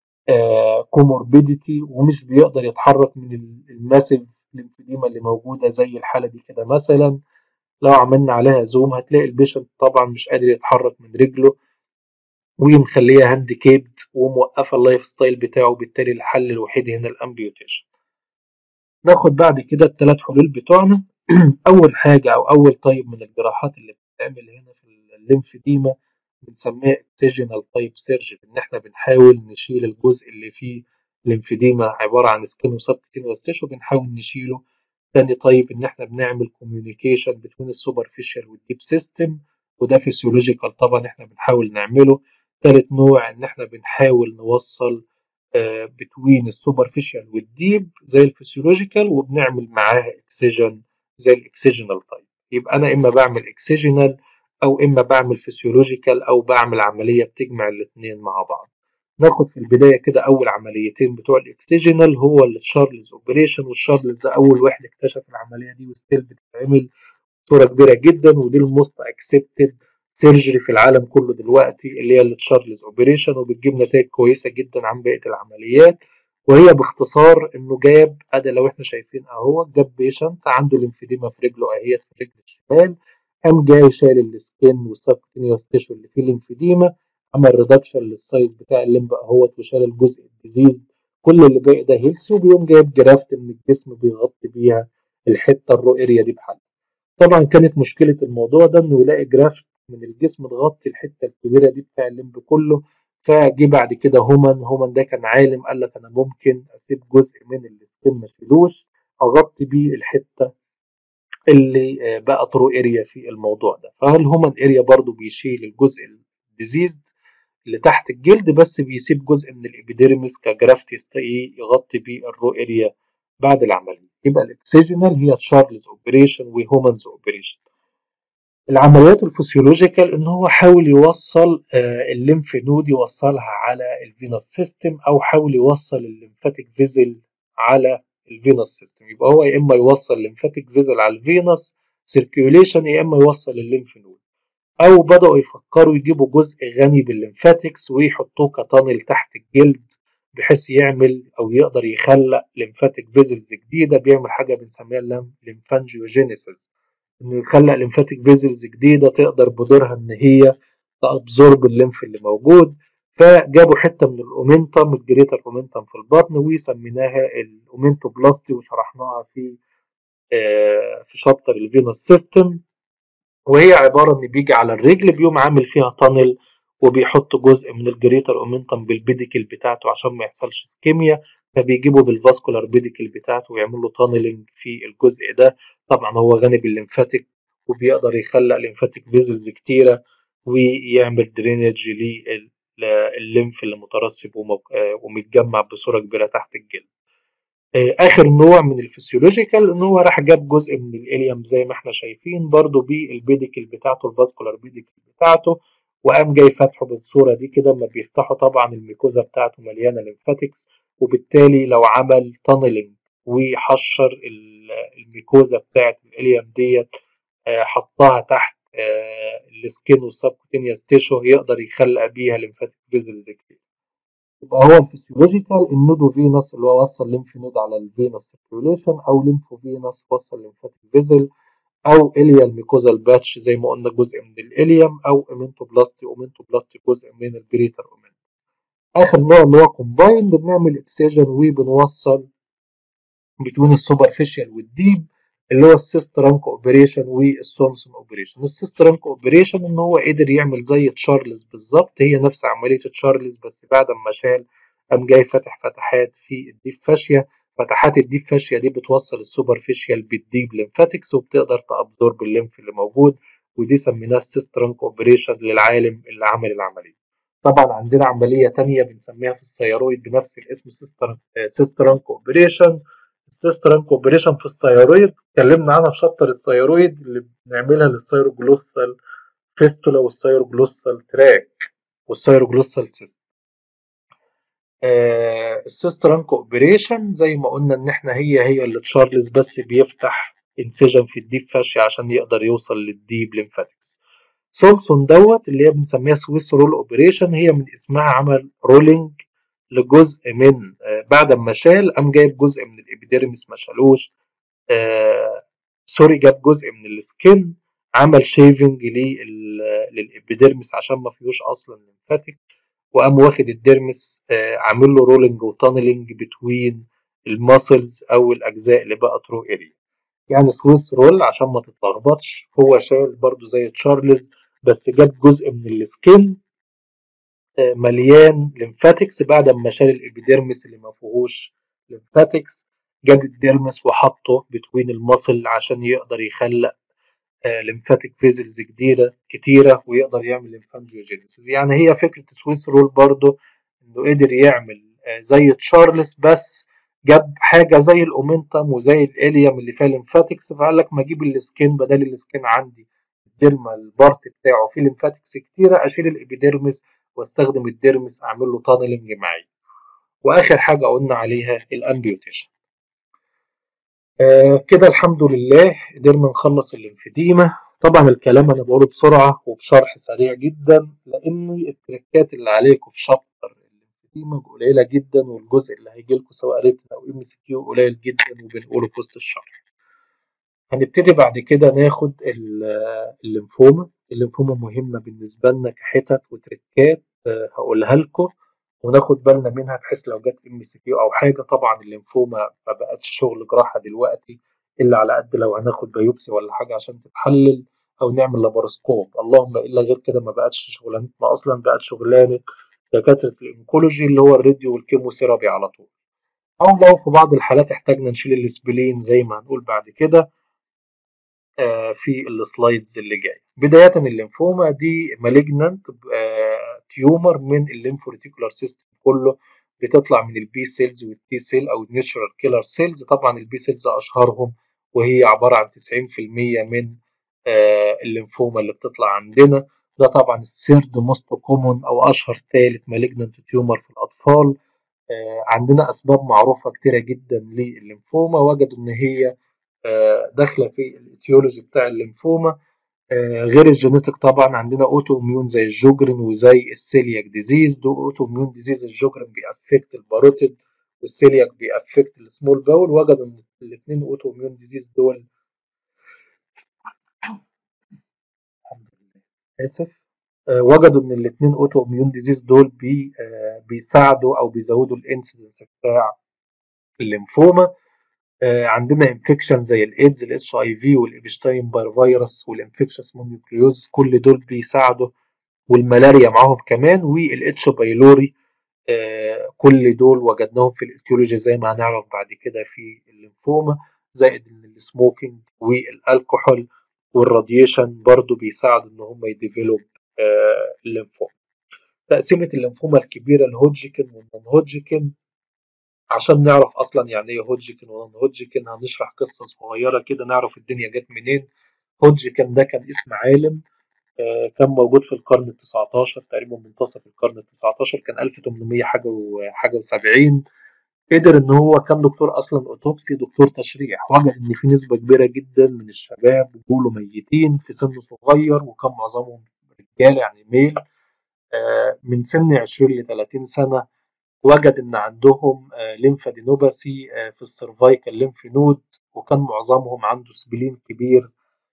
كوموربيديتي ومش بيقدر يتحرك من الماسيف ليمفيديما اللي موجوده زي الحاله دي كده مثلا لو عملنا عليها زوم هتلاقي البيشنت طبعا مش قادر يتحرك من رجله ومخليها هانديكيبد وموقفه اللايف ستايل بتاعه وبالتالي الحل الوحيد هنا الامبيوتيشن ناخد بعد كده الثلاث حلول بتوعنا اول حاجه او اول طيب من الجراحات اللي بتتعمل هنا في الليمفيديما بنسميها اكسجينال تايب سيرجري ان احنا بنحاول نشيل الجزء اللي فيه الليمفيديما عباره عن سكين وسبكتينوس تيشو بنحاول نشيله تاني طيب ان احنا بنعمل كوميونيكيشن بين السوبرفيشال والديب سيستم وده فيسيولوجيكال طبعا احنا بنحاول نعمله تالت نوع ان احنا بنحاول نوصل بتوين السوبرفيشال والديب زي الفسيولوجيكال وبنعمل معاها اكسجين زي الاكسجينال تايب يبقى انا اما بعمل اكسجينال او اما بعمل فسيولوجيكال او بعمل عمليه بتجمع الاثنين مع بعض ناخد في البدايه كده اول عمليتين بتوع الاكسجينال هو التشارلز اوبريشن والتشارلز ده اول واحد اكتشف العمليه دي وستيل بتتعمل بصوره كبيره جدا ودي الموست اكسبتد سيرجري في العالم كله دلوقتي اللي هي التشارلز اوبريشن وبتجيب نتائج كويسه جدا عن بقيه العمليات وهي باختصار انه جاب ادي لو احنا شايفين اهو جاب بيشنت عنده ليمفيديما في رجله اهيت في رجل الشمال قام جاي شايل السكين والسبكتينيوس تيشو اللي فيه ليمفيديما عمل ريدكشن للسايز بتاع الليمب اهوت وشال الجزء الديزيز كل اللي باقي ده هيلثي وبيقوم جايب جرافت من الجسم بيغطي بيها الحته الرو اريا دي بحالها طبعا كانت مشكله الموضوع ده انه يلاقي جرافت من الجسم تغطي الحته الكبيره دي بتاع الليمب كله فجي بعد كده هومان هومان ده كان عالم قال لك انا ممكن اسيب جزء من السكين ما اشيلوش اغطي بيه الحته اللي بقى ترو اريا في الموضوع ده فالهومان اريا برضو بيشيل الجزء الديزيزد اللي تحت الجلد بس بيسيب جزء من الابيديرمس كجرافت يغطي بيه الرو اريا بعد العمليه يبقى الاكسجينال هي تشارلز اوبريشن وهومانز اوبريشن العمليات الفسيولوجيكال ان هو حاول يوصل الليمف نود يوصلها على الفينوس سيستم او حاول يوصل الليمفاتيك فيزل على الفينوس سيستم يبقى هو يا اما يوصل الليمفاتيك فيزل على الفينوس سيركيوليشن يا اما يوصل الليمف نود او بداوا يفكروا يجيبوا جزء غني بالليمفاتكس ويحطوه كتانل تحت الجلد بحيث يعمل او يقدر يخلق ليمفاتيك فيزلز جديده بيعمل حاجه بنسميها ليمفانجيوجينيسيس انه يخلق ليمفاتيك فيزلز جديده تقدر بدورها ان هي تابزورب الليمف اللي موجود فجابوا حته من الاومنتم الجريتر اومنتم في البطن وسميناها الاومنتوبلاستي وشرحناها في آه في شابتر الفينوس سيستم وهي عباره ان بيجي على الرجل بيقوم عامل فيها تانل وبيحط جزء من الجريتر اومنتم بالبيديكل بتاعته عشان ما يحصلش اسكيميا فبيجيبوا بالفاسكولار بيديكل بتاعته ويعملوا تانلنج في الجزء ده طبعا هو غني بالليمفاتيك وبيقدر يخلق ليمفاتيك فيزلز كتيره ويعمل درينج للليمف اللي مترسب ومتجمع بصوره كبيره تحت الجلد اخر نوع من الفسيولوجيكال ان هو راح جاب جزء من الاليم زي ما احنا شايفين برضو بالبيديكل بتاعته الفاسكولار بيديكل بتاعته وقام جاي فاتحه بالصوره دي كده اما بيفتحوا طبعا الميكوزا بتاعته مليانه ليمفاتكس وبالتالي لو عمل تانلنج وحشر الميكوزا بتاعت الاليم ديت حطها تحت السكين والسبكوتينيوس تيشو يقدر يخلق بيها ليمفاتيك فيزلز كتير يبقى هو الفسيولوجيكال النودو فينوس اللي هو وصل ليمف نود على الفينوس سيركيوليشن او ليمفو فينوس وصل ليمفاتيك فيزل او اليال ميكوزال باتش زي ما قلنا جزء من الاليوم او امنتوبلاستي اومنتوبلاستي جزء من الجريتر اومنت اخر نوع اللي هو كومبايند بنعمل اكسجن وبنوصل بين السوبرفيشال والديب اللي هو السيست رانك اوبريشن والسومسون اوبريشن السيست رانك اوبريشن ان هو قدر يعمل زي تشارلز بالظبط هي نفس عمليه تشارلز بس بعد ما شال قام جاي فاتح فتحات في الديب فاشيا فتحات الديب فاشيا دي بتوصل السوبرفيشال بالديب ليمفاتكس وبتقدر تابزورب الليمف اللي موجود ودي سميناها السيست رانك اوبريشن للعالم اللي عمل العمليه طبعا عندنا عمليه تانية بنسميها في الثيرويد بنفس الاسم سيست رانك اوبريشن السيست رانك اوبريشن في الثيرويد اتكلمنا عنها في شابتر الثيرويد اللي بنعملها للثيروجلوسال فيستولا والثيروجلوسال تراك والثيروجلوسال سيست آه السيست رانك اوبريشن زي ما قلنا ان احنا هي هي اللي تشارلز بس بيفتح انسجن في الديب فاشيا عشان يقدر يوصل للديب ليمفاتكس سولسون دوت اللي هي بنسميها سويس رول اوبريشن هي من اسمها عمل رولينج لجزء من آه بعد ما شال قام جايب جزء من الابيديرمس ما شالوش آه سوري جاب جزء من السكن عمل شيفنج للابيديرمس عشان ما فيهوش اصلا ليمفاتيك وقام واخد الديرمس آه عامل له رولينج وتانلنج بتوين الماسلز او الاجزاء اللي بقى ترو اريا يعني سويس رول عشان ما تتلخبطش هو شال برضو زي تشارلز بس جاب جزء من السكن آه مليان ليمفاتكس بعد ما شال الابيديرمس اللي ما فيهوش ليمفاتكس جاب الديرمس وحطه بتوين الماسل عشان يقدر يخلق ليمفاتيك فيزلز جديدة كتيرة ويقدر يعمل ليمفانجيوجينيسيس يعني هي فكرة سويس رول برضو انه قدر يعمل زي تشارلز بس جاب حاجة زي الأومنتم وزي الإليوم اللي فيها ليمفاتكس فقال لك ما أجيب السكين بدل السكين عندي الديرما البارت بتاعه فيه ليمفاتكس كتيرة أشيل الإبيديرمس واستخدم الديرمس أعمل له تانلنج معي وآخر حاجة قلنا عليها الأمبيوتيشن آه كده الحمد لله قدرنا نخلص الليمفديما طبعا الكلام انا بقوله بسرعه وبشرح سريع جدا لان التركات اللي عليكم في شابتر الليمفديما قليله جدا والجزء اللي هيجي لكم سواء ريتن او ام سي كيو قليل جدا وبنقوله في وسط الشرح هنبتدي بعد كده ناخد الليمفوما الليمفوما مهمه بالنسبه لنا كحتت وتركات هقولها لكم وناخد بالنا منها بحيث لو جت ام سي كيو او حاجه طبعا الليمفوما ما بقتش شغل جراحه دلوقتي الا على قد لو هناخد بايوبسي ولا حاجه عشان تتحلل او نعمل لاباروسكوب اللهم الا غير كده ما بقتش شغلانتنا اصلا بقت شغلانه دكاتره الانكولوجي اللي هو الراديو والكيموثيرابي على طول او لو في بعض الحالات احتاجنا نشيل السبلين زي ما هنقول بعد كده في السلايدز اللي جاي بداية الليمفوما دي مالجنانت تيومر من الليمفوريتيكولار سيستم كله بتطلع من البي سيلز والتي سيل او النيتشرال كيلر سيلز طبعا البي سيلز اشهرهم وهي عبارة عن 90% من الليمفوما اللي بتطلع عندنا ده طبعا الثيرد موست كومون او اشهر ثالث مالجنانت تيومر في الاطفال عندنا اسباب معروفة كتيرة جدا للليمفوما وجدوا ان هي داخله في الايتيولوجي بتاع الليمفوما غير الجينيتك طبعا عندنا اوتو اميون زي الجوجرين وزي السيلياك ديزيز دو اوتو اميون ديزيز الجوجرين بيأفكت الباروتيد والسيلياك بيأفكت السمول باول وجدوا ان الاثنين اوتو اميون ديزيز دول الحمد لله اسف وجدوا ان الاثنين اوتو اميون ديزيز دول بي بيساعدوا او بيزودوا الانسيدنس بتاع الليمفوما عندنا انفكشن زي الايدز الاتش اي في والابشتاين باير فيروس والانفكشس مونيوكليوز كل دول بيساعدوا والملاريا معاهم كمان والاتش بايلوري كل دول وجدناهم في الايتيولوجي زي ما هنعرف بعد كده في الليمفوما زائد ان السموكينج والالكحول والراديشن برضو بيساعدوا ان هم يديفلوب الليمفوما تقسيمة الليمفوما الكبيرة الهوجيكن والنون هوجيكن عشان نعرف اصلا يعني ايه هوجيكن ونون هوجيكن هنشرح قصه صغيره كده نعرف الدنيا جت منين هوجيكن ده كان اسم عالم كان موجود في القرن ال 19 تقريبا منتصف القرن ال 19 كان 1800 حاجه وحاجه و70 قدر ان هو كان دكتور اصلا اوتوبسي دكتور تشريح وجد ان في نسبه كبيره جدا من الشباب جوله ميتين في سن صغير وكان معظمهم رجال يعني ميل من سن 20 ل 30 سنه وجد ان عندهم ليمفادينوباثي في السيرفايكال ليمف نود وكان معظمهم عنده سبلين كبير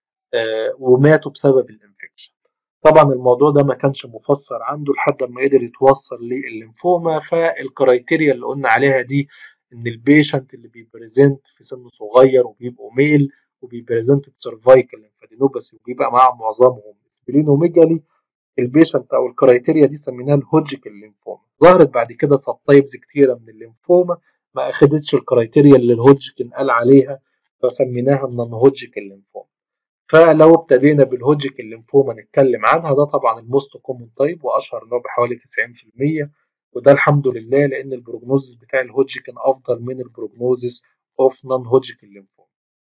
وماتوا بسبب الانفكشن طبعا الموضوع ده ما كانش مفسر عنده لحد ما قدر يتوصل للليمفوما فالكرايتيريا اللي قلنا عليها دي ان البيشنت اللي بيبريزنت في سن صغير وبيبقوا ميل وبيبريزنت بسيرفايكال ليمفادينوباثي وبيبقى معاهم معظمهم سبلينوميجالي البيشنت او الكرايتيريا دي سميناها الهوجيكال ليمفوما ظهرت بعد كده سب تايبز كتيره من الليمفوما ما اخدتش الكرايتيريا اللي الهوجيكن قال عليها فسميناها النون هوجيكال ليمفوما فلو ابتدينا بالهوجيكال ليمفوما نتكلم عنها ده طبعا الموست كومون تايب واشهر نوع بحوالي 90% وده الحمد لله لان البروجنوزس بتاع الهوجيكن افضل من البروجنوزس اوف نون هوجيكال ليمفوما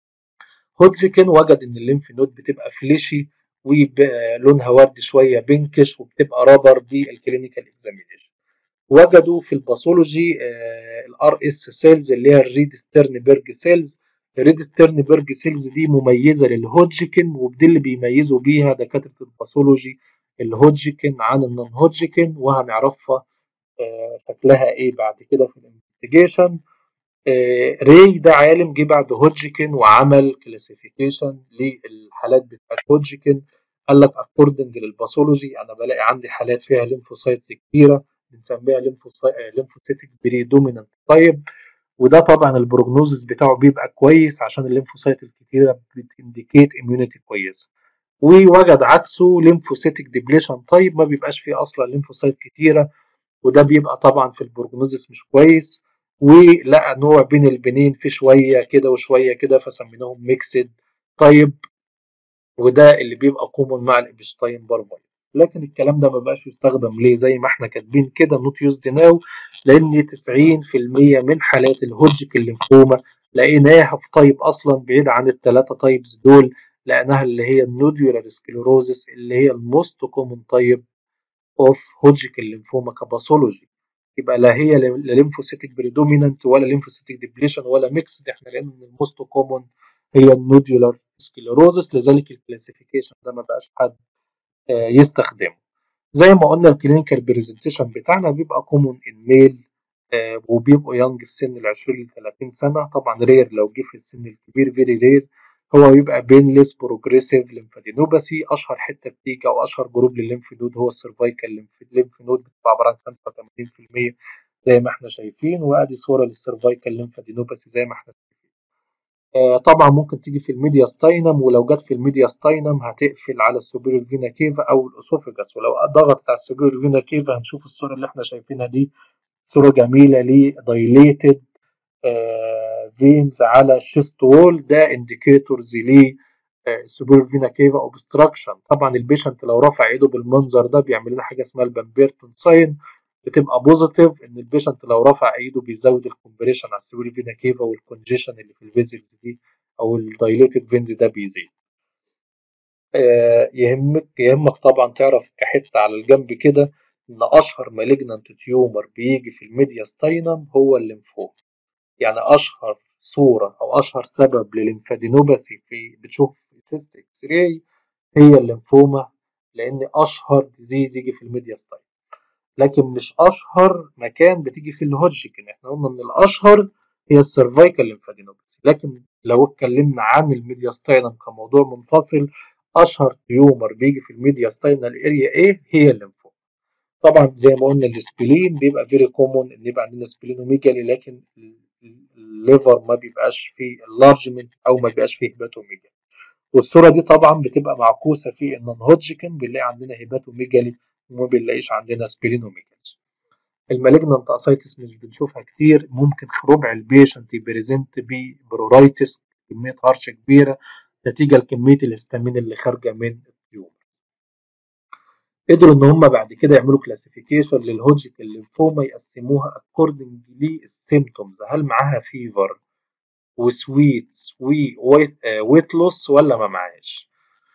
هوجيكن وجد ان الليمف نود بتبقى فليشي ولونها وردي شويه بينكش وبتبقى رابر بالكلينيكال اكزامينيشن وجدوا في الباثولوجي الار اس سيلز اللي هي الريد ستيرنبرج سيلز الريد ستيرنبرج سيلز دي مميزه للهوجيكن ودي اللي بيميزوا بيها دكاتره الباثولوجي الهوجيكن عن النون هوجيكن وهنعرفها شكلها ايه بعد كده في الانفستيجيشن ري ده عالم جه بعد هوجيكن وعمل كلاسيفيكيشن للحالات بتاعت هوجيكن قال لك اكوردنج للباثولوجي انا بلاقي عندي حالات فيها ليمفوسايتس كتيره بنسميها ليمفوسيتك بريدومينانت تايب وده طبعا البروجنوزس بتاعه بيبقى كويس عشان الليمفوسايت الكتيره بتنديكيت اميونيتي كويسه ووجد عكسه ليمفوسيتك ديبليشن تايب ما بيبقاش فيه اصلا ليمفوسايت كتيره وده بيبقى طبعا في البروجنوزس مش كويس ولقى نوع بين البنين في شويه كده وشويه كده فسميناهم ميكسد طيب وده اللي بيبقى كومون مع الابشتاين بارفايروس لكن الكلام ده ما بقاش يستخدم ليه زي ما احنا كاتبين كده نوت يوزد ناو لان 90% من حالات الهوجيكال ليمفوما لقيناها في طيب اصلا بعيد عن الثلاثه تايبس دول لقيناها اللي هي النوديولار سكليروزس اللي هي الموست كومون تايب اوف هوجيكال ليمفوما كباثولوجي يبقى لا هي لا ليمفوسيتك بريدومينانت ولا ليمفوسيتك ديبليشن ولا ميكسد احنا لان الموست كومون هي النوديولار سكليروزس لذلك الكلاسيفيكيشن ده ما بقاش حد يستخدمه زي ما قلنا الكلينيكال بريزنتيشن بتاعنا بيبقى كومون ان ميل وبيبقوا يونج في سن ال 20 ل 30 سنه طبعا رير لو جه في السن الكبير فيري رير هو بيبقى بينلس بروجريسيف ليمفادينوباثي اشهر حته بتيجي او اشهر جروب للليمف نود هو السيرفايكال ليمف نود بتبقى عباره عن 85% زي ما احنا شايفين وادي صوره للسيرفايكال ليمفادينوباثي زي ما احنا شايفين آه طبعا ممكن تيجي في الميدياستاينم ولو جت في الميدياستاينم هتقفل على السوبيريور فينا كيفا او الاسوفيجاس ولو ضغطت على السوبيريور فينا كيفا هنشوف الصوره اللي احنا شايفينها دي صوره جميله لدايليتد فينز على الشيست وول ده انديكيتورز ل السوبيريور فينا كيفا اوبستراكشن طبعا البيشنت لو رفع ايده بالمنظر ده بيعمل لنا حاجه اسمها البامبيرتون ساين بتبقى بوزيتيف ان البيشنت لو رفع ايده بيزود الكومبريشن على السوبيريور فينا كيفا والكونجيشن اللي في الفيزلز دي او الدايليتد فينز ده بيزيد آه يهمك يهمك طبعا تعرف كحته على الجنب كده ان اشهر مالجنانت تيومر بيجي في الميدياستاينم هو الليمفوم يعني اشهر صوره او اشهر سبب للليمفادينوباثي في بتشوف تيست اكس راي هي الليمفوما لان اشهر ديزيز يجي في الميدياستاين لكن مش اشهر مكان بتيجي في الهوجكن احنا قلنا ان الاشهر هي السيرفايكال ليمفادينوباثي لكن لو اتكلمنا عن الميدياستاينم كموضوع منفصل اشهر تيومر بيجي في الميدياستاينال اريا ايه هي الليمفوما طبعا زي ما قلنا السبلين بيبقى فيري كومون ان يبقى عندنا سبلينوميجالي لكن الليفر ما بيبقاش فيه اللارجمنت او ما بيبقاش فيه هيباتوميجالي والصوره دي طبعا بتبقى معكوسه في النون هودجكن بنلاقي عندنا هيباتوميجالي وما بنلاقيش عندنا سبلينوميجالي المالجنانت اسايتس مش بنشوفها كتير ممكن في ربع البيشنت يبريزنت ببرورايتس كميه هرش كبيره نتيجه لكميه الهستامين اللي خارجه من التيومر قدروا ان هم بعد كده يعملوا كلاسيفيكيشن للهوجيك الليمفوما يقسموها اكوردنج للسيمتومز هل معاها فيفر وسويتس وويت لوس ولا ما معاش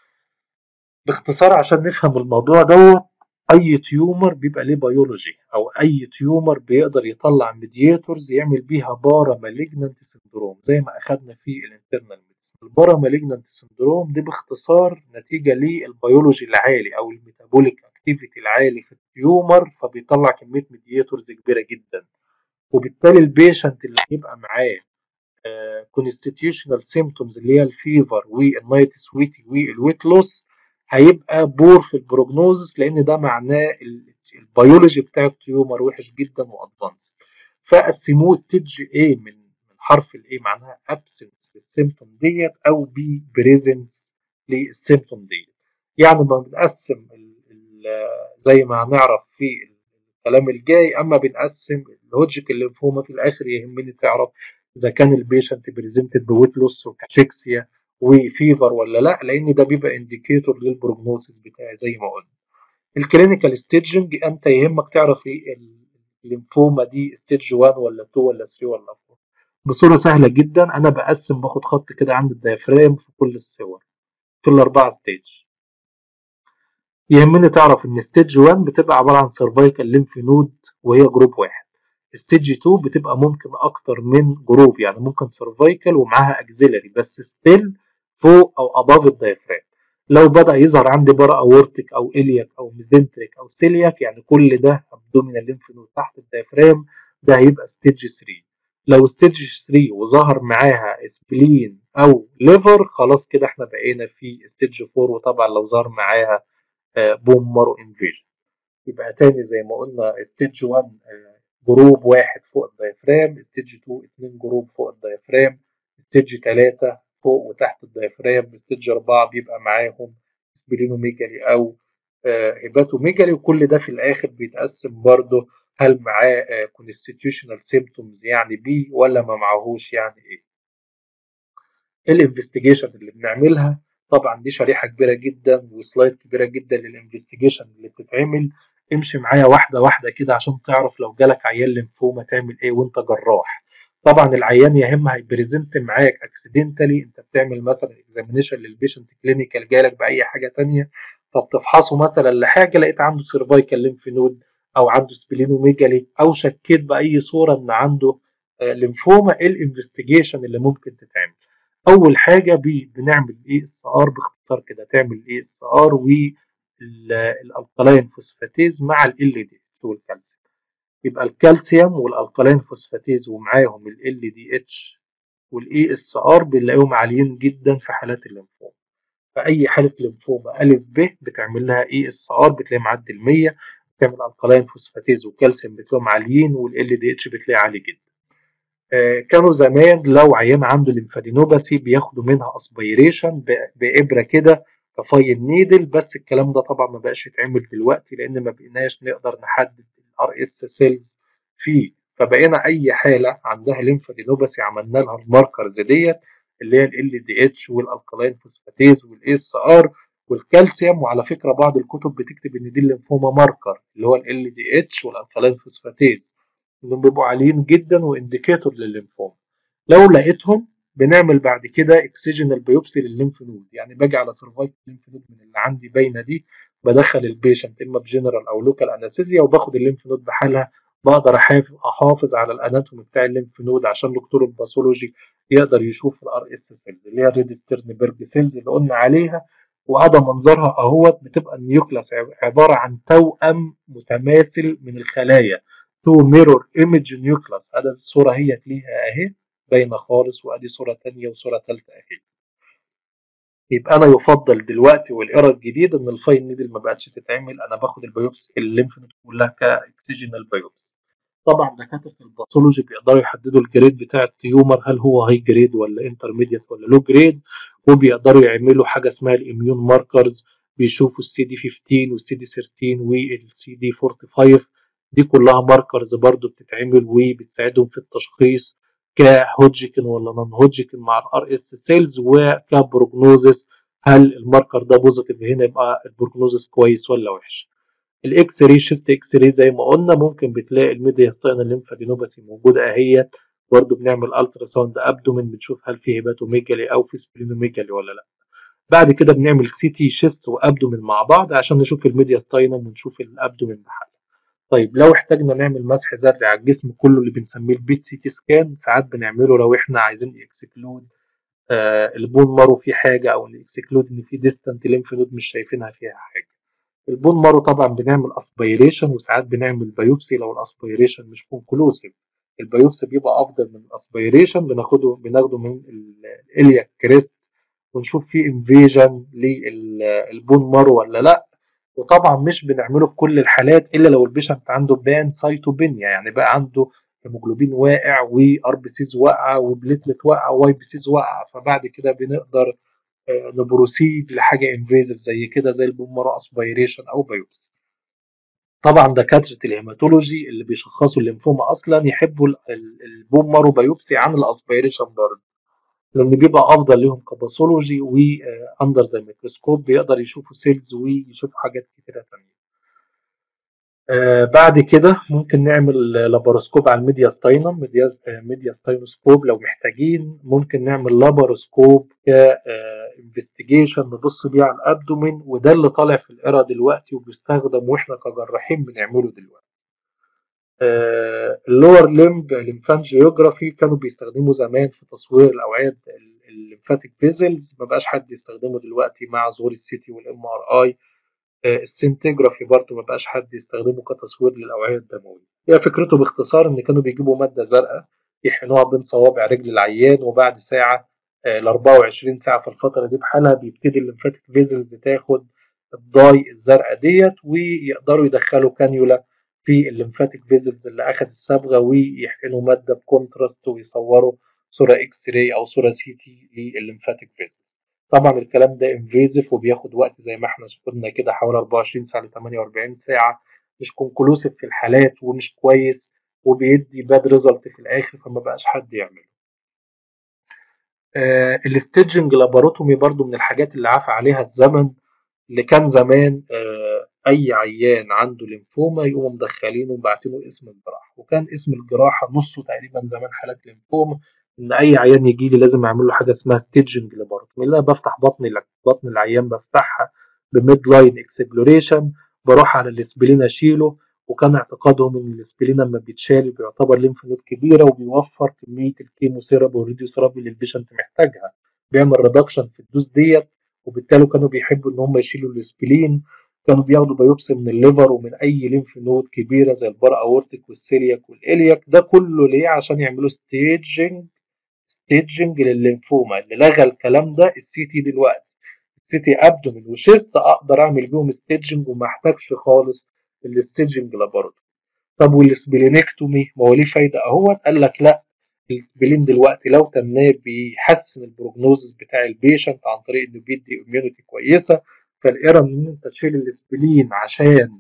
باختصار عشان نفهم الموضوع دوت اي تيومر بيبقى ليه بيولوجي او اي تيومر بيقدر يطلع ميدياتورز يعمل بيها بارا مالجنانت سندروم زي ما اخدنا في الانترنال ميديسن البارا مالجنانت سندروم دي باختصار نتيجه للبيولوجي العالي او الميتابوليك اكتيفيتي العالي في التيومر فبيطلع كميه ميدياتورز كبيره جدا وبالتالي البيشنت اللي هيبقى معاه كونستيتيوشنال سيمتومز اللي هي الفيفر والنايت سويتي والويت لوس هيبقى بور في البروجنوزس لان ده معناه البيولوجي بتاع التيومر وحش جدا وادفانس فقسموه ستيج A من من حرف الاي معناها absence للسيمتوم ديت او بي بريزنس للسيمتوم ديت يعني ما بنقسم زي ما هنعرف في الكلام الجاي اما بنقسم الهوجيك الليمفوما في الاخر يهمني تعرف اذا كان البيشنت بريزنتد بويت لوس وكاشيكسيا وفيفر ولا لا لان ده بيبقى انديكيتور للبروجنوسيس بتاعي زي ما قلنا الكلينيكال ستيجنج انت يهمك تعرف ايه الليمفوما دي ستيج 1 ولا 2 ولا 3 ولا 4 بصوره سهله جدا انا بقسم باخد خط كده عند الديافرام في كل الصور في الاربعه ستيج يهمني تعرف ان ستيج 1 بتبقى عباره عن سيرفايكال ليمف نود وهي جروب واحد ستيج 2 بتبقى ممكن اكتر من جروب يعني ممكن سيرفايكال ومعاها اكزيلري بس ستيل فوق او اباف الدايفرام لو بدا يظهر عندي برا اورتيك او الياك او ميزنتريك او سيلياك يعني كل ده ابدومينال ليمف نود تحت الدايفرام ده هيبقى ستيج 3 لو ستيج 3 وظهر معاها سبلين او ليفر خلاص كده احنا بقينا في ستيج 4 وطبعا لو ظهر معاها بوم مارو انفيجن يبقى تاني زي ما قلنا ستيج 1 جروب واحد فوق الدايفرام ستيج 2 اتنين جروب فوق الدايفرام ستيج 3 فوق وتحت الدايفرام ستيج 4 بيبقى معاهم سبلينوميجالي او هيباتوميجالي وكل ده في الاخر بيتقسم برضه هل معاه كونستيتيوشنال سيمتومز يعني بي ولا ما معاهوش يعني ايه الانفستيجيشن اللي بنعملها طبعا دي شريحه كبيره جدا وسلايد كبيره جدا للانفستيجيشن اللي بتتعمل امشي معايا واحده واحده كده عشان تعرف لو جالك عيان ليمفوما تعمل ايه وانت جراح طبعا العيان يا اما هيبريزنت معاك اكسيدنتالي انت بتعمل مثلا اكزامينيشن للبيشنت كلينيكال جالك باي حاجه تانية فبتفحصه مثلا لحاجه لقيت عنده سيرفايكال ليمف نود او عنده سبلينوميجالي او شكيت باي صوره ان عنده ليمفوما ايه الانفستيجيشن اللي ممكن تتعمل اول حاجه بنعمل ايه اس ار باختصار كده تعمل ايه اس ار والالكالاين فوسفاتيز مع ال دي والكالسيوم يبقى الكالسيوم والالكالاين فوسفاتيز ومعاهم ال دي اتش والاي اس ار بنلاقيهم عاليين جدا في حالات الليمفوما فاي حاله ليمفوما الف ب بتعمل لها اي اس ار بتلاقي معدي ال 100 بتعمل الكالاين فوسفاتيز وكالسيوم بتلاقيهم عاليين والال دي اتش بتلاقي عالي جدا كانوا زمان لو عيان عنده ليمفادينوباثي بياخدوا منها اسبيريشن بابره كده كفاي النيدل بس الكلام ده طبعا ما بقاش يتعمل دلوقتي لان ما بقيناش نقدر نحدد الار اس سيلز فيه فبقينا اي حاله عندها ليمفادينوباثي عملنا لها الماركرز ديت اللي هي ال دي اتش والالكالاين فوسفاتيز والاس ار والكالسيوم وعلى فكره بعض الكتب بتكتب ان دي الليمفوما ماركر اللي هو ال دي اتش والالكالاين فوسفاتيز انهم بيبقوا عاليين جدا وانديكيتور للليمفوما لو لقيتهم بنعمل بعد كده اكسجينال بيوبسي للليمف نود يعني باجي على سرفايف الليمف نود من اللي عندي باينه دي بدخل البيشنت اما بجنرال او لوكال انستيزيا وباخد الليمف نود بحالها بقدر احافظ على الاناتومي بتاع الليمف نود عشان دكتور الباثولوجي يقدر يشوف الار اس سيلز اللي هي الريد ستيرنبرج سيلز اللي قلنا عليها وقاعده منظرها اهوت بتبقى النيوكلاس عباره عن توأم متماثل من الخلايا تو ميرور ايمج نيوكلاس ادي الصوره هي ليها اهي باينه خالص وادي صوره ثانيه وصوره ثالثه اهي يبقى انا يفضل دلوقتي والايرا الجديد ان الفاين نيدل ما بقتش تتعمل انا باخد البيوبس الليمف نود كلها كاكسجينال بيوبس طبعا دكاتره الباثولوجي بيقدروا يحددوا الجريد بتاع التيومر هل هو هاي جريد ولا انترميديت ولا لو جريد وبيقدروا يعملوا حاجه اسمها الاميون ماركرز بيشوفوا السي دي 15 والسي دي 13 والسي دي 45 دي كلها ماركرز برضو بتتعمل وبتساعدهم في التشخيص كهوجكن ولا نون هوجكن مع الار اس سيلز وكبروجنوزس هل الماركر ده بوزيتيف هنا يبقى البروجنوزس كويس ولا وحش الاكس راي شيست اكس راي زي ما قلنا ممكن بتلاقي الميدياستاينال ليمفادينوباثي موجوده اهيت برضه بنعمل الترا ساوند ابدومين بنشوف هل في هيباتوميجالي او في سبلينوميجالي ولا لا بعد كده بنعمل سي تي شيست وابدومين مع بعض عشان نشوف الميدياستاينم ونشوف الابدومين بحالها طيب لو احتاجنا نعمل مسح ذري على الجسم كله اللي بنسميه البيت سي تي سكان ساعات بنعمله لو احنا عايزين اكسكلود آه البون مارو فيه حاجه او اكسكلود ان في ديستانت ليمف نود مش شايفينها فيها حاجه البون مارو طبعا بنعمل اسبيريشن وساعات بنعمل بايوبسي لو الاسبيريشن مش كونكلوسيف البايوبسي بيبقى افضل من الاسبيريشن بناخده بناخده من الالياك كريست ونشوف فيه انفيجن للبون مارو ولا لا وطبعا مش بنعمله في كل الحالات الا لو البيشنت عنده بان سايتوبينيا يعني بقى عنده هيموجلوبين واقع وار بي سيز واقعه وبليتلت واقعه واي بي سيز واقعه فبعد كده بنقدر نبروسيد لحاجه انفيزيف زي كده زي البومارو اسبيريشن او بايوبسي طبعا دكاتره الهيماتولوجي اللي بيشخصوا الليمفوما اصلا يحبوا البومارو بايوبسي عن الاسبيريشن برضه لان بيبقى افضل لهم كباثولوجي واندر زي الميكروسكوب بيقدر يشوفوا سيلز ويشوفوا حاجات كتيره تانية آه بعد كده ممكن نعمل لاباروسكوب على الميدياستاينم ميديا ميدياستاينوسكوب لو محتاجين ممكن نعمل لاباروسكوب كانفستيجيشن نبص بيه على الابدومين وده اللي طالع في القرا دلوقتي وبيستخدم واحنا كجراحين بنعمله دلوقتي اللور ليمب ليمفانجيوجرافي كانوا بيستخدموا زمان في تصوير الاوعيه الليمفاتيك فيزلز ما بقاش حد يستخدمه دلوقتي مع ظهور السي تي والام ار اي السنتجرافي برضه ما بقاش حد يستخدمه كتصوير للاوعيه الدمويه هي فكرته باختصار ان كانوا بيجيبوا ماده زرقاء يحقنوها بين صوابع رجل العيان وبعد ساعه ل 24 ساعه في الفتره دي بحالها بيبتدي الليمفاتيك فيزلز تاخد الضاي الزرقاء ديت ويقدروا يدخلوا كانيولا في الليمفاتيك فيزلز اللي اخد الصبغه ويحقنوا ماده بكونتراست ويصوروا صوره اكس راي او صوره سي تي للليمفاتيك فيزلز طبعا الكلام ده انفيزيف وبياخد وقت زي ما احنا قلنا كده حوالي 24 ساعه ل 48 ساعه مش كونكلوسيف في الحالات ومش كويس وبيدي باد ريزلت في الاخر فما بقاش حد يعمله آه الستيجنج لاباروتومي برضو من الحاجات اللي عفى عليها الزمن اللي كان زمان آه اي عيان عنده ليمفوما يقوموا مدخلينه وباعتينه اسم الجراحه وكان اسم الجراحه نصه تقريبا زمان حالات ليمفوما ان اي عيان يجي لي لازم اعمل له حاجه اسمها ستيجنج لاباروتومي لا بفتح بطن بطن العيان بفتحها بميد لاين اكسبلوريشن بروح على الاسبلين اشيله وكان اعتقادهم ان الاسبلين لما بيتشال بيعتبر ليمف نود كبيره وبيوفر كميه الكيموثيرابي والراديوثيرابي اللي البيشنت محتاجها بيعمل ريدكشن في الدوز ديت وبالتالي كانوا بيحبوا ان هم يشيلوا الاسبلين كانوا بياخدوا بايوبسي من الليفر ومن اي ليمف نود كبيره زي البارا اورتيك والسيلياك والالياك ده كله ليه عشان يعملوا ستيجنج ستيجنج للليمفوما اللي لغى الكلام ده السي تي دلوقتي السي تي ابدومين وشيست اقدر اعمل بيهم ستيجنج وما احتاجش خالص الستيجنج لابوراتوري طب والسبلينكتومي ما هو ليه فايده اهوت قال لك لا السبلين دلوقتي لو تناه بيحسن البروجنوزس بتاع البيشنت عن طريق انه بيدي اميونيتي كويسه فالايرا ان انت تشيل السبلين عشان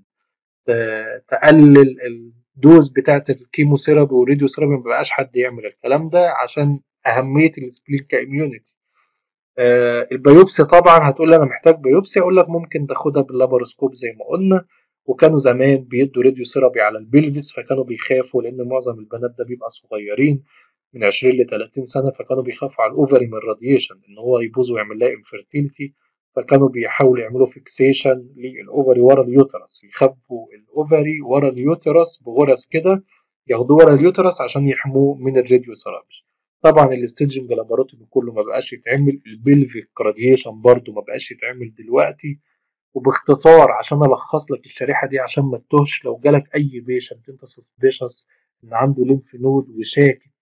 تقلل الدوز بتاعت الكيمو ثيرابي والراديو ثيرابي ما بقاش حد يعمل الكلام ده عشان اهميه السبلين كاميونيتي آه البيوبسي طبعا هتقول لي انا محتاج بيوبسي اقول لك ممكن تاخدها باللاباروسكوب زي ما قلنا وكانوا زمان بيدوا راديو ثيرابي على البلفس فكانوا بيخافوا لان معظم البنات ده بيبقى صغيرين من 20 ل 30 سنه فكانوا بيخافوا على الاوفري من الراديشن ان هو يبوظ ويعمل لها انفيرتيليتي فكانوا بيحاولوا يعملوا فيكسيشن للاوفري ورا اليوترس يخبوا الاوفري ورا اليوترس بغرز كده ياخدوه ورا اليوترس عشان يحموه من الراديو ثيرابي طبعا الستيجنج لاباراتومي كله ما بقاش يتعمل البلفيك راديشن برضو ما بقاش يتعمل دلوقتي وباختصار عشان الخص لك الشريحه دي عشان ما تتوهش لو جالك اي بيشنت انت سسبيشس ان عنده ليمف نود وشاكك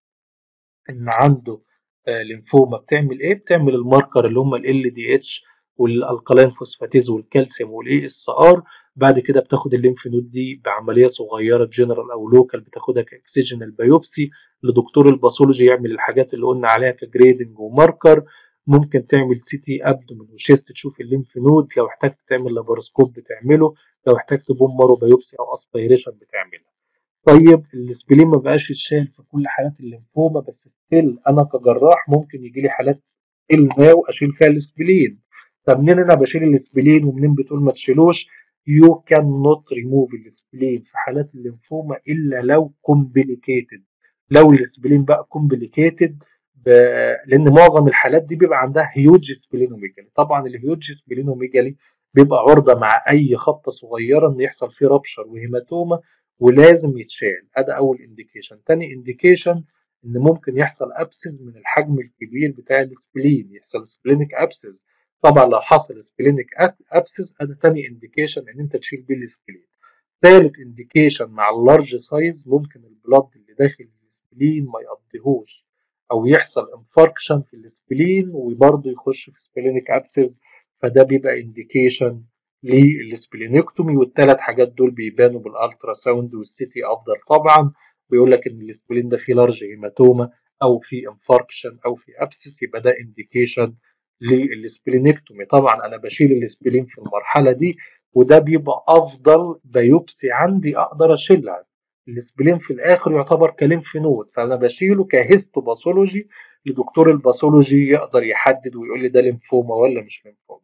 ان عنده آه ليمفوما بتعمل ايه بتعمل الماركر اللي هم ال دي اتش والالقلين فوسفاتيز والكالسيوم والاي اس ار بعد كده بتاخد الليمف نود دي بعمليه صغيره جنرال او لوكال بتاخدها كاكسجينال بايوبسي لدكتور الباثولوجي يعمل الحاجات اللي قلنا عليها كجريدنج وماركر ممكن تعمل سي تي ابدومين وشيست تشوف الليمف نود لو احتجت تعمل لاباروسكوب بتعمله لو احتجت بوم مارو بايوبسي او اسبيريشن بتعملها طيب السبلين ما بقاش يتشال في كل حالات الليمفوما بس ستيل انا كجراح ممكن يجي لي حالات الماو اشيل فيها السبلين طب منين انا بشيل السبلين ومنين بتقول ما تشيلوش يو كان نوت ريموف السبلين في حالات الليمفوما الا لو كومبليكيتد لو السبلين بقى كومبليكيتد ب... لان معظم الحالات دي بيبقى عندها هيوج سبلينوميجالي طبعا الهيوج سبلينوميجالي بيبقى عرضه مع اي خبطه صغيره ان يحصل فيه ربشر وهيماتوما ولازم يتشال ده اول انديكيشن تاني انديكيشن ان ممكن يحصل ابسز من الحجم الكبير بتاع السبلين يحصل سبلينيك ابسز طبعا لو حصل سبلينيك ابسس ده تاني انديكيشن ان انت تشيل بيه السبلين ثالث انديكيشن مع اللارج سايز ممكن البلاد اللي داخل السبلين ما يقضيهوش او يحصل انفاركشن في السبلين وبرضه يخش في سبلينيك ابسس فده بيبقى انديكيشن للسبلينكتومي والثلاث حاجات دول بيبانوا بالالترا ساوند والسيتي افضل طبعا بيقول لك ان السبلين ده فيه لارج هيماتوما او في انفاركشن او في ابسس يبقى ده انديكيشن للسبلينكتومي طبعا انا بشيل السبلين في المرحله دي وده بيبقى افضل بايوبسي عندي اقدر اشيلها السبلين في الاخر يعتبر كليمف نود فانا بشيله كهيستوباثولوجي لدكتور الباثولوجي يقدر يحدد ويقول لي ده ليمفوما ولا مش ليمفوما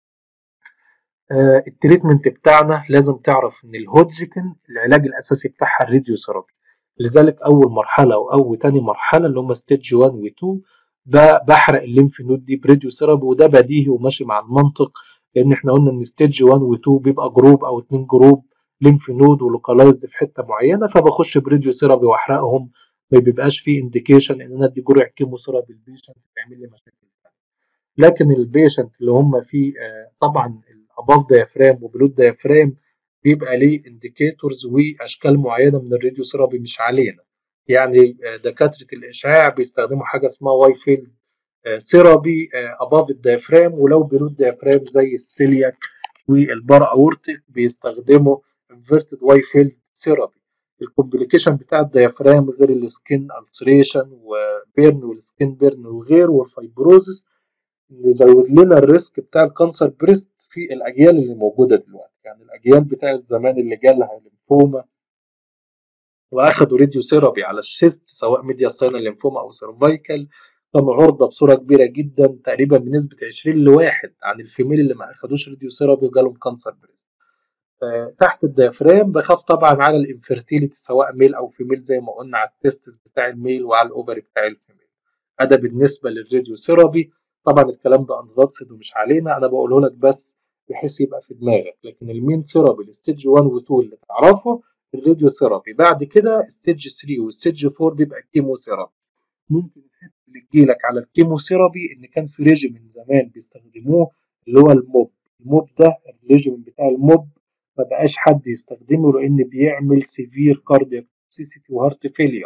آه التريتمنت بتاعنا لازم تعرف ان الهودجكن العلاج الاساسي بتاعها الراديو ثيرابي لذلك اول مرحله او تاني مرحله اللي هم ستيج 1 و 2 بحرق الليمف نود دي براديو ثيرابي وده بديهي وماشي مع المنطق لان احنا قلنا ان ستيج 1 و 2 بيبقى جروب او اتنين جروب ليمف نود ولوكالايزد في حته معينه فبخش براديو ثيرابي واحرقهم ما بيبقاش فيه انديكيشن ان انا ادي جرعه كيمو ثيرابي للبيشنت تعمل لي مشاكل لكن البيشنت اللي هم فيه آه طبعا الاباف ديافرام وبلود ديافرام بيبقى ليه انديكيتورز واشكال معينه من الراديو ثيرابي مش علينا يعني دكاتره الاشعاع بيستخدموا حاجه اسمها واي فيلد ثيرابي اباف الديافرام ولو بلود ديافرام زي السيلياك والبارا اورتيك بيستخدموا انفيرتد واي فيلد ثيرابي الكومبليكيشن بتاع الديافرام غير السكين السريشن وبيرن والسكين بيرن وغيره والفايبروزس نزود لنا الريسك بتاع الكانسر بريست في الاجيال اللي موجوده دلوقتي يعني الاجيال بتاعت زمان اللي جالها ليمفوما واخدوا راديو ثيرابي على الشيست سواء ميديا ستاينال ليمفوما او سيرفايكال كانوا عرضه بصوره كبيره جدا تقريبا بنسبه 20 لواحد عن الفيميل اللي ما اخدوش راديو ثيرابي وجالهم كانسر بريست آه تحت الديافرام بخاف طبعا على الانفيرتيليتي سواء ميل او فيميل زي ما قلنا على التستس بتاع الميل وعلى الاوفري بتاع الفيميل ده بالنسبه للراديو ثيرابي طبعا الكلام ده انفاتسد ومش علينا انا بقوله لك بس بحيث يبقى في دماغك لكن المين ثيرابي الستيج 1 و 2 اللي تعرفه الراديو ثيرابي بعد كده ستيج 3 وستيج 4 بيبقى كيمو ثيرابي ممكن الحته اللي تجيلك على الكيمو ثيرابي ان كان في ريجيمين زمان بيستخدموه اللي هو الموب الموب ده الريجيمين بتاع الموب ما بقاش حد يستخدمه لان بيعمل سيفير كاردياك توكسيسيتي وهارت فيلير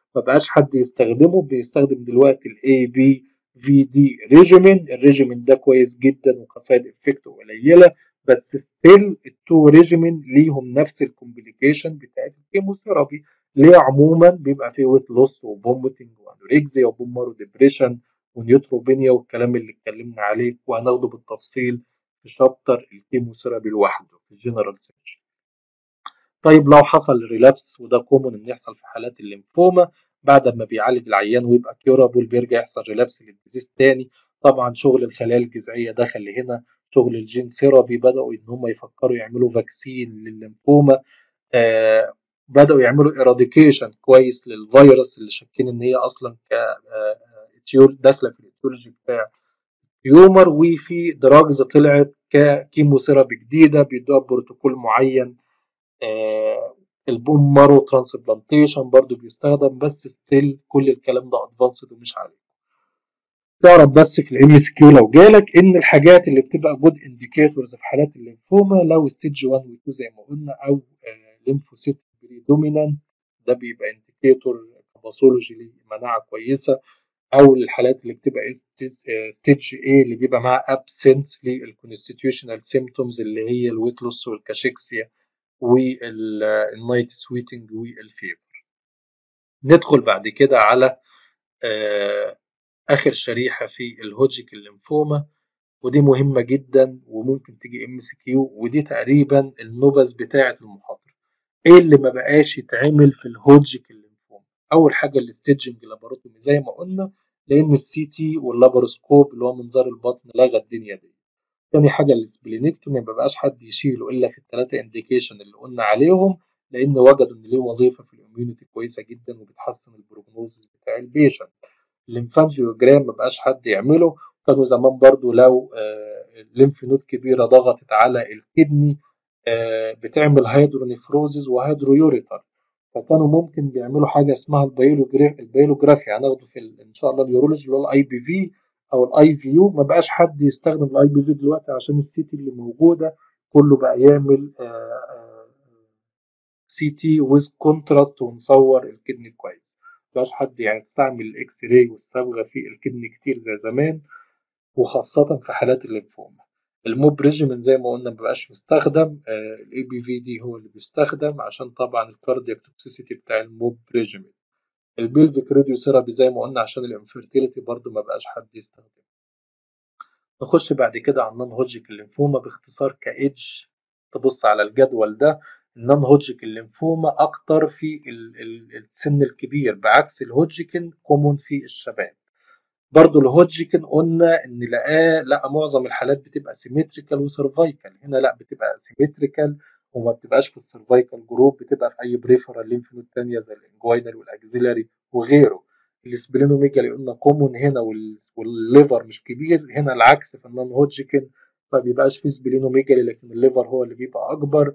مبقاش حد يستخدمه بيستخدم دلوقتي الاي بي في دي ريجيمين الريجيمين ده كويس جدا وكسايد افكت قليله بس ستيل التو ريجيمين ليهم نفس الكومبليكيشن بتاعت الكيموثيرابي ليه عموما بيبقى فيه ويت لوس وفوميتنج وانوركزيا وبومر وديبريشن ونيوتروبينيا والكلام اللي اتكلمنا عليه وهناخده بالتفصيل في شابتر الكيموثيرابي لوحده في الجنرال سيرش طيب لو حصل ريلابس وده كومون ان يحصل في حالات الليمفوما بعد ما بيعالج العيان ويبقى كيورابل بيرجع يحصل ريلابس للديزيز تاني طبعا شغل الخلايا الجذعيه دخل هنا شغل الجين ثيرابي بداوا ان هم يفكروا يعملوا فاكسين للليمفوما آه بداوا يعملوا ايراديكيشن كويس للفيروس اللي شاكين ان هي اصلا ك داخله في الايتيولوجي بتاع تيومر وفي دراجز طلعت ككيموثيرابي جديده بيدوها بروتوكول معين آه البون مارو ترانسبلانتيشن برضو بيستخدم بس ستيل كل الكلام ده ادفانسد ومش عليه تعرف بس في الام اس كيو لو جالك ان الحاجات اللي بتبقى جود انديكيتورز في حالات الليمفوما لو ستيج 1 و 2 زي ما قلنا او آه ليمفوسيت بريدومينانت ده بيبقى انديكيتور باثولوجي لمناعه كويسه او الحالات اللي بتبقى ستيج A اللي بيبقى معاها ابسنس للكونستيتيوشنال سيمتومز اللي هي الويت لوس والكاشيكسيا والنايت سويتنج والفيفر ندخل بعد كده على اخر شريحه في الهوجيك الليمفوما ودي مهمه جدا وممكن تيجي ام سي كيو ودي تقريبا النبذ بتاعه المحاضره ايه اللي ما بقاش يتعمل في الهوجيك الليمفوما اول حاجه الاستيجنج لاباروتومي زي ما قلنا لان السي تي واللاباروسكوب اللي هو منظار البطن لغى الدنيا دي تاني حاجه السبلينكتومي ما بقاش حد يشيله الا في الثلاثه انديكيشن اللي قلنا عليهم لان وجدوا ان ليه وظيفه في الاميونيتي كويسه جدا وبتحسن البروجنوزس بتاع البيشنت الليمفانجيوجرام ما بقاش حد يعمله كانوا زمان برضو لو الليمف نود كبيره ضغطت على الكدني بتعمل هيدرونيفروزز وهيدرويوريتر فكانوا ممكن بيعملوا حاجه اسمها البيولوجرافي هناخده في ان شاء الله اليورولوجي اللي هو الاي بي في او الاي في يو ما بقاش حد يستخدم الاي بي في دلوقتي عشان السي تي اللي موجوده كله بقى يعمل سي تي ويز كونتراست ونصور الكدني كويس ما بقاش حد يعني يستعمل الاكس راي والصبغه في الكدني كتير زي زمان وخاصه في حالات الليمفوما الموب ريجيمن زي ما قلنا مبقاش مستخدم الاي بي في دي هو اللي بيستخدم عشان طبعا الكاردياك توكسيسيتي بتاع الموب ريجيمن البيلفيك راديو ثيرابي زي ما قلنا عشان الانفيرتيليتي برضو ما بقاش حد يستخدمه نخش بعد كده على النون هوجيك الليمفوما باختصار كايدج تبص على الجدول ده النون هوجيك الليمفوما اكتر في السن الكبير بعكس الهوجيكن كومون في الشباب برضو الهوجيكن قلنا ان لقاه لا معظم الحالات بتبقى سيمتريكال وسيرفايكال هنا لا بتبقى سيمتريكال وما بتبقاش في السيرفايكال جروب بتبقى في اي بريفرال ليمف نود تانية زي الانجوينال والاكزيلاري وغيره السبلينوميجالي قلنا كومون هنا والليفر مش كبير هنا العكس في النون هوجيكن ما بيبقاش فيه سبلينوميجالي لكن الليفر هو اللي بيبقى اكبر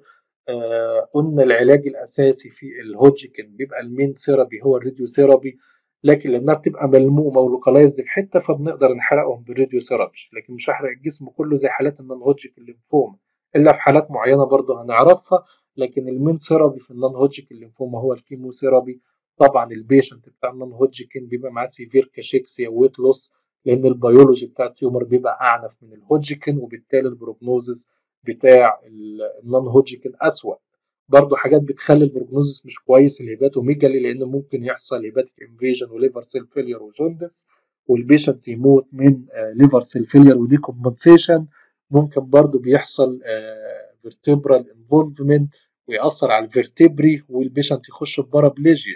آه قلنا العلاج الاساسي في الهوجيكن بيبقى المين ثيرابي هو الراديو ثيرابي لكن لانها بتبقى ملمومه ولوكالايزد في حته فبنقدر نحرقهم بالراديو ثيرابي لكن مش هحرق الجسم كله زي حالات النون هوجيك الليمفوما الا في حالات معينه برضه هنعرفها لكن المين ثيرابي في النون هوجيك الليمفوما هو الكيمو ثيرابي طبعا البيشنت بتاع النون هوجيكن بيبقى معاه سيفير كاشيكسيا ويت لوس لان البيولوجي بتاع التيومر بيبقى اعنف من الهوجيكن وبالتالي البروجنوزس بتاع النون هوجيكن اسوأ برضه حاجات بتخلي البروجنوزس مش كويس الهيباتوميجالي لان ممكن يحصل هيباتيك انفيجن وليفر سيل فيلير وجوندس والبيشنت يموت من ليفر سيل فيلير ودي كومبنسيشن ممكن برضه بيحصل فيرتبرال انفولفمنت ويأثر على الفيرتبري والبيشنت يخش في بارابليجيا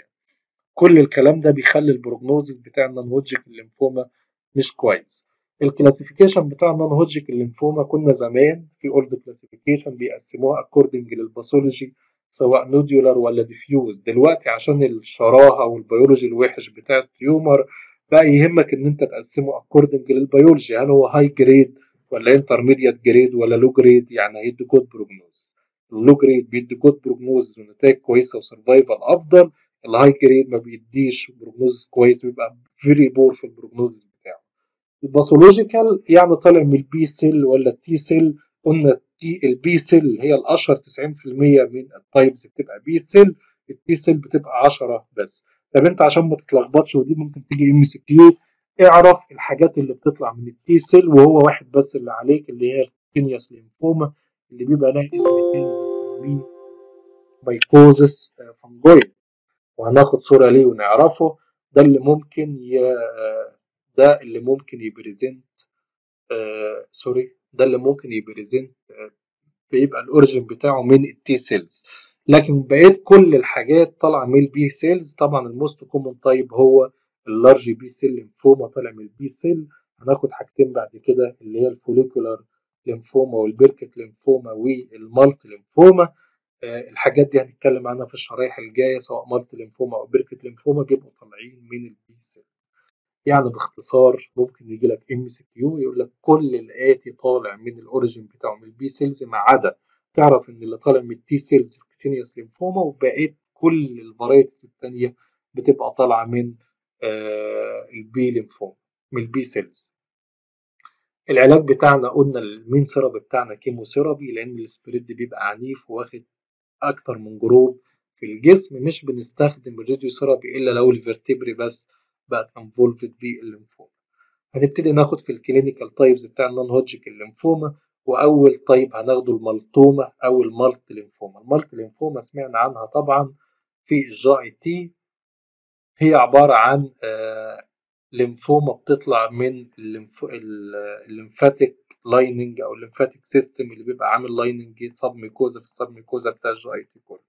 كل الكلام ده بيخلي البروجنوزس بتاع النون هوجيك الليمفوما مش كويس الكلاسيفيكيشن بتاع النون هوجيك الليمفوما كنا زمان في اولد كلاسيفيكيشن بيقسموها اكوردنج للباثولوجي سواء نوديولار ولا ديفيوز دلوقتي عشان الشراهه والبيولوجي الوحش بتاع التيومر بقى يهمك ان انت تقسمه اكوردنج للبيولوجي هل هو هاي جريد ولا انترميديت جريد ولا لو جريد يعني هيدي جود بروجنوز اللو جريد بيدي جود بروجنوز ونتائج كويسه وسرفايفل افضل الهاي جريد ما بيديش بروجنوز كويس بيبقى فيري بور في البروجنوز بتاعه الباثولوجيكال يعني طالع من البي سيل ولا التي سيل قلنا التي البي سيل هي الاشهر 90% من التايبز بتبقى بي سيل التي سيل بتبقى 10 بس طب انت عشان ما تتلخبطش ودي ممكن تيجي ام سي كيو اعرف الحاجات اللي بتطلع من التي سيل وهو واحد بس اللي عليك اللي هي الكينياس لينفوما اللي بيبقى لها اسم تاني بنسميه بايكوزس فانجويد وهناخد صورة ليه ونعرفه ده اللي ممكن ي... ده اللي ممكن يبريزنت آه سوري ده اللي ممكن يبريزنت آه بيبقى الاوريجن بتاعه من التي سيلز لكن بقيت كل الحاجات طالعه من البي سيلز طبعا الموست كومن تايب هو اللارج بي سيل لينفوما طالع من البي سيل هناخد حاجتين بعد كده اللي هي الفوليكولار لينفوما والبركت لينفوما والمالت لينفوما آه الحاجات دي هنتكلم عنها في الشرايح الجايه سواء مالت لينفوما او بركت لينفوما بيبقوا طالعين من البي سيل يعني باختصار ممكن يجي لك ام سي كيو يقول لك كل الاتي طالع من الاوريجن بتاعه من البي سيلز ما عدا تعرف ان اللي طالع من التي سيلز كوتينيوس لينفوما وبقيت كل الفرايتيز الثانيه بتبقى طالعه من آه البي لينفوما من البي سيلز العلاج بتاعنا قلنا المين سيرابي بتاعنا كيمو سيرابي لان السبريد بيبقى عنيف واخد اكتر من جروب في الجسم مش بنستخدم الراديو سيرابي الا لو الفرتبري بس بقت انفولفد بالليمفوما هنبتدي ناخد في الكلينيكال تايبز بتاع النون هوجيك الليمفوما واول تايب هناخده المالتوما او المالت ليمفوما المالت ليمفوما سمعنا عنها طبعا في الجي اي تي هي عباره عن آه ليمفوما بتطلع من الليمفاتيك لايننج او الليمفاتيك سيستم اللي بيبقى عامل لايننج سب ميكوزا في السب ميكوزا بتاع الجي اي تي كله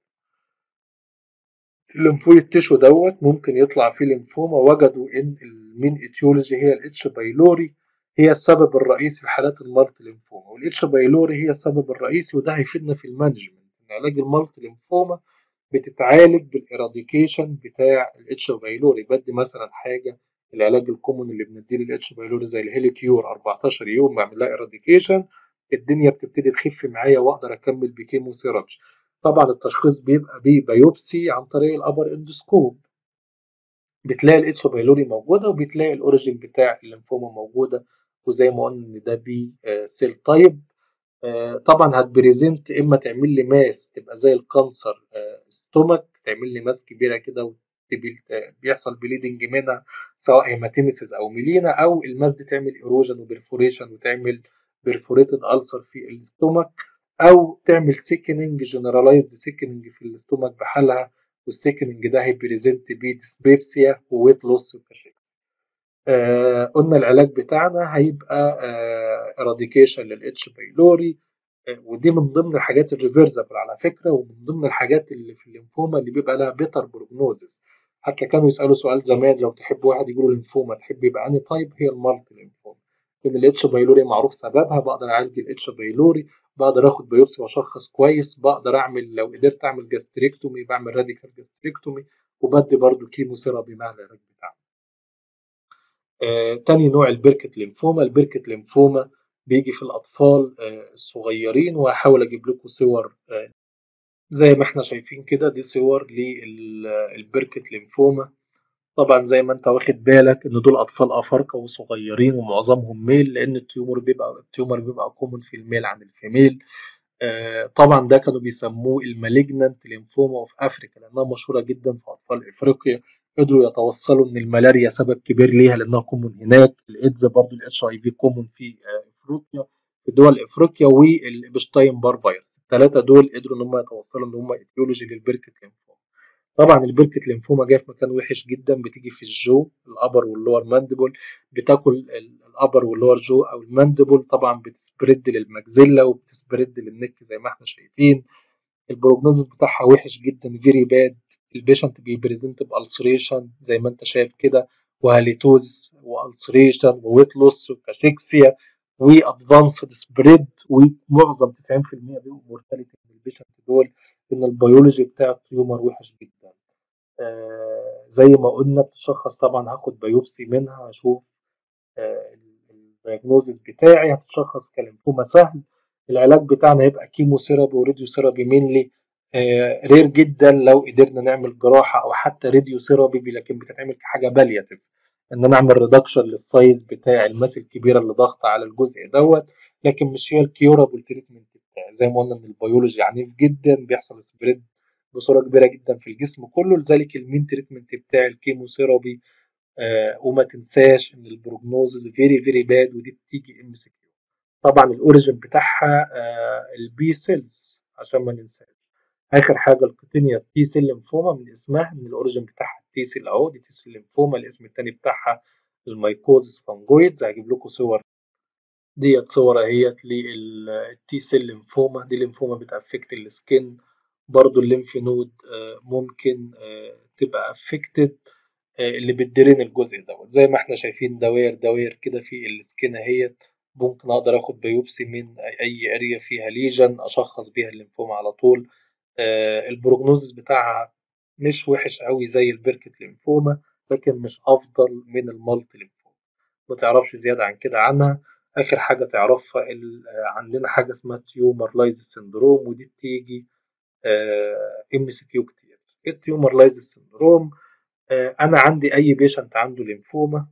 الليمفويد تيشو دوت ممكن يطلع فيه ليمفوما وجدوا ان المين اتيولوجي هي الاتش بايلوري هي السبب الرئيسي في حالات المالت ليمفوما والاتش بايلوري هي السبب الرئيسي وده هيفيدنا في المانجمنت ان علاج المالت ليمفوما بتتعالج بالاراديكيشن بتاع الاتش بايلوري بدي مثلا حاجه العلاج الكومون اللي بنديه للاتش بايلوري زي الهيليكيور 14 يوم بعمل لها اراديكيشن الدنيا بتبتدي تخف معايا واقدر اكمل بكيمو ثيرابي طبعا التشخيص بيبقى ببيوبسي عن طريق الابر اندوسكوب بتلاقي الاتش بايلوري موجوده وبتلاقي الاوريجين بتاع الليمفوما موجوده وزي ما قلنا ان ده بي سيل تايب طبعا هتبريزنت اما تعمل لي ماس تبقى زي الكانسر ستومك تعمل لي ماس كبيره كده بيحصل بليدنج منها سواء هيماتيميسيس او ميلينا او الماس دي تعمل ايروجن وبرفوريشن وتعمل برفوريتد ألسر في الاستومك او تعمل سيكننج جنرالايزد سيكننج في الاستومك بحالها والسيكننج ده هيبريزنت بديسبيبسيا وويت لوس وكشكل آه قلنا العلاج بتاعنا هيبقى آه اراديكيشن للاتش بايلوري آه ودي من ضمن الحاجات الريفرسبل على فكره ومن ضمن الحاجات اللي في الليمفوما اللي بيبقى لها بيتر بروجنوزس حتى كانوا يسالوا سؤال زمان لو تحب واحد يقول ليمفوما تحب يبقى انهي تايب هي المالتي ليمفوما لان الاتش بايلوري معروف سببها بقدر اعالج الاتش بايلوري بقدر اخد بايوبسي واشخص كويس بقدر اعمل لو قدرت اعمل جاستريكتومي بعمل راديكال جاستريكتومي وبدي برضو كيمو ثيرابي مع العلاج بتاعنا آه، تاني نوع البركة ليمفوما البركة ليمفوما بيجي في الأطفال آه، الصغيرين وهحاول أجيب لكم صور آه، زي ما احنا شايفين كده دي صور للبركة ليمفوما طبعا زي ما انت واخد بالك ان دول اطفال افارقه وصغيرين ومعظمهم ميل لان التيومر بيبقى التيومر بيبقى كومن في الميل عن الفيميل آه طبعا ده كانوا بيسموه المالجنانت ليمفوما في افريقيا لانها مشهوره جدا في اطفال افريقيا قدروا يتوصلوا ان الملاريا سبب كبير ليها لانها كومن هناك الايدز برضو الاتش اي في كومن في آه افريقيا في دول افريقيا والابشتاين بار فيروس الثلاثه دول قدروا ان هم يتوصلوا ان هم ايديولوجي للبركه ليمفوما طبعا البركة ليمفوما جايه في مكان وحش جدا بتيجي في الجو الابر واللور ماندبل بتاكل الابر واللور جو او الماندبل طبعا بتسبرد للمجزله وبتسبرد للنك زي ما احنا شايفين البروجنوزس بتاعها وحش جدا فيري باد البيشنت بيبريزنت بالسريشن زي ما انت شايف كده وهاليتوز والسريشن وويت لوس وكاشيكسيا وادفانسد سبريد ومعظم 90% بيبقوا مورتاليتي من البيشنت دول ان البيولوجي بتاع التيومر وحش جدا آه زي ما قلنا بتشخص طبعا هاخد بايوبسي منها اشوف آه الدياجنوزس بتاعي هتشخص كليمفوما سهل العلاج بتاعنا هيبقى كيمو ثيرابي وراديو ثيرابي مينلي آه رير جدا لو قدرنا نعمل جراحه او حتى راديو ثيرابي لكن بتتعمل كحاجه بالياتيف ان انا اعمل ريدكشن للسايز بتاع الماس الكبيره اللي ضاغطه على الجزء دوت لكن مش هي الكيورابل تريتمنت بتاعي زي ما قلنا ان البيولوجي عنيف جدا بيحصل سبريد بصورة كبيرة جدا في الجسم كله لذلك المين تريتمنت بتاع الكيموثيرابي آه وما تنساش ان البروجنوزز فيري فيري باد ودي بتيجي ام سي كيو طبعا الاوريجن بتاعها آه البي سيلز عشان ما ننساش اخر حاجه الكوتينيوس تي سيل ليمفوما من اسمها ان الاوريجن بتاعها التي سيل اهو دي تي سيل ليمفوما الاسم التاني بتاعها الميكوزس فانجويدز هجيب لكم صور ديت صور اهيت للتي سيل ليمفوما دي ليمفوما بتافكت السكن برضو الليمف نود ممكن تبقى افكتد اللي بتدرين الجزء دوت زي ما احنا شايفين دواير دواير كده في السكين اهيت ممكن اقدر اخد بيوبسي من اي اريا فيها ليجن اشخص بيها الليمفوما على طول البروجنوزس بتاعها مش وحش قوي زي البركت ليمفوما لكن مش افضل من المالت ليمفوما ما تعرفش زياده عن كده عنها اخر حاجه تعرفها عندنا حاجه اسمها تيومر لايز سندروم ودي بتيجي ام سي كيو كتير التيومر لايز سندروم انا عندي اي بيشنت عنده ليمفوما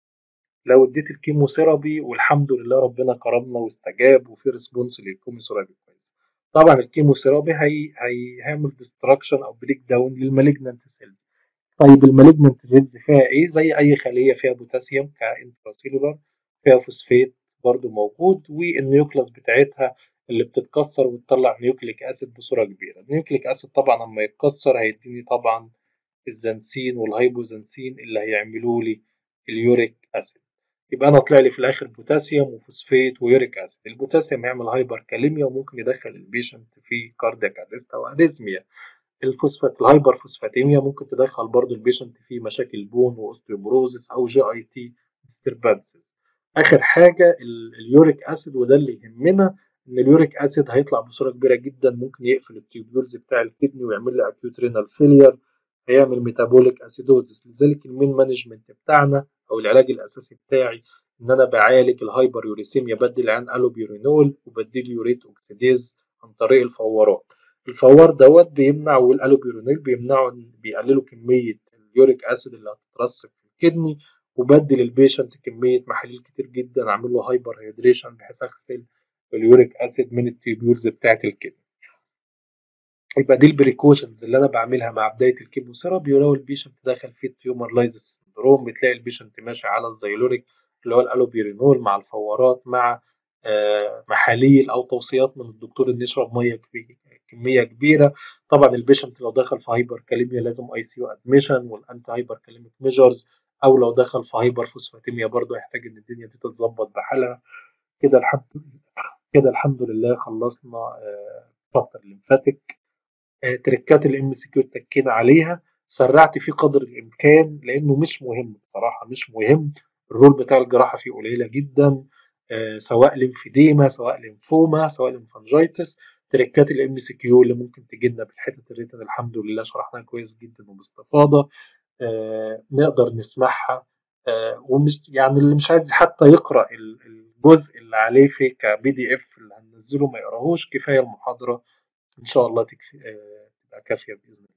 لو اديت الكيموثيرابي والحمد لله ربنا كرمنا واستجاب وفي ريسبونس للكيموثيرابي كويس طبعا الكيموثيرابي هي هيعمل ديستراكشن او بريك داون للمالجنانت سيلز طيب المالجنانت سيلز فيها ايه زي اي خليه فيها بوتاسيوم كانتراسيلولار فيها فوسفات برضو موجود والنيوكلاس بتاعتها اللي بتتكسر وتطلع نيوكليك اسيد بصوره كبيره النيوكليك اسيد طبعا لما يتكسر هيديني طبعا الزنسين والهيبوزنسين اللي هيعملوا لي اليوريك اسيد يبقى انا طلع لي في الاخر بوتاسيوم وفوسفات ويوريك اسيد البوتاسيوم هيعمل هايبر كاليميا وممكن يدخل البيشنت في كاردياك ارست او اريزميا الفوسفات الهايبر فوسفاتيميا ممكن تدخل برضو البيشنت في مشاكل بون واوستيوبروزس او جي اي تي ديستربانسز اخر حاجه اليوريك اسيد وده اللي يهمنا ان اليوريك اسيد هيطلع بصوره كبيره جدا ممكن يقفل التيوبولز بتاع الكدني ويعمل لي اكيوت رينال فيلير هيعمل ميتابوليك اسيدوزس لذلك المين مانجمنت بتاعنا او العلاج الاساسي بتاعي ان انا بعالج الهايبر يوريسيميا بدل عن الوبيورينول وبديل يوريت اوكسيديز عن طريق الفورات الفوار دوت بيمنع والالوبيورينول بيمنعوا بيقللوا كميه اليوريك اسيد اللي هتترسب في الكدني وبدل البيشنت كميه محاليل كتير جدا اعمل له هايبر هيدريشن بحيث اغسل اليوريك اسيد من التيبيولز بتاعه الكدني يبقى دي البريكوشنز اللي انا بعملها مع بدايه الكيموثيرابي ولو البيشنت داخل في التيومر لايزس سندروم بتلاقي البيشنت ماشي على الزيلوريك اللي هو الالوبيرينول مع الفورات مع آه محاليل او توصيات من الدكتور ان يشرب ميه كميه كبيره طبعا البيشنت لو دخل في هايبر كاليميا لازم اي سي يو ادميشن والانتي هايبر كاليميك ميجرز او لو دخل في هايبر فوسفاتيميا برضه يحتاج ان الدنيا دي تتظبط بحالها كده الحمد لله كده الحمد لله خلصنا آه فتره الليمفاتيك آه تركات الام سي كيو اتكينا عليها سرعت فيه قدر الامكان لانه مش مهم بصراحه مش مهم الرول بتاع الجراحه فيه قليله جدا آه سواء ليمفيديما سواء ليمفوما سواء ليمفانجيتس تركات الام سي كيو اللي ممكن تجي لنا بالحته الريتن الحمد لله شرحناها كويس جدا وباستفاضه آه نقدر نسمعها آه ومش يعني اللي مش عايز حتى يقرا الجزء اللي عليه في كبي دي اف اللي هننزله ما يقراهوش كفايه المحاضره ان شاء الله تكفي آه تبقى كافيه باذن الله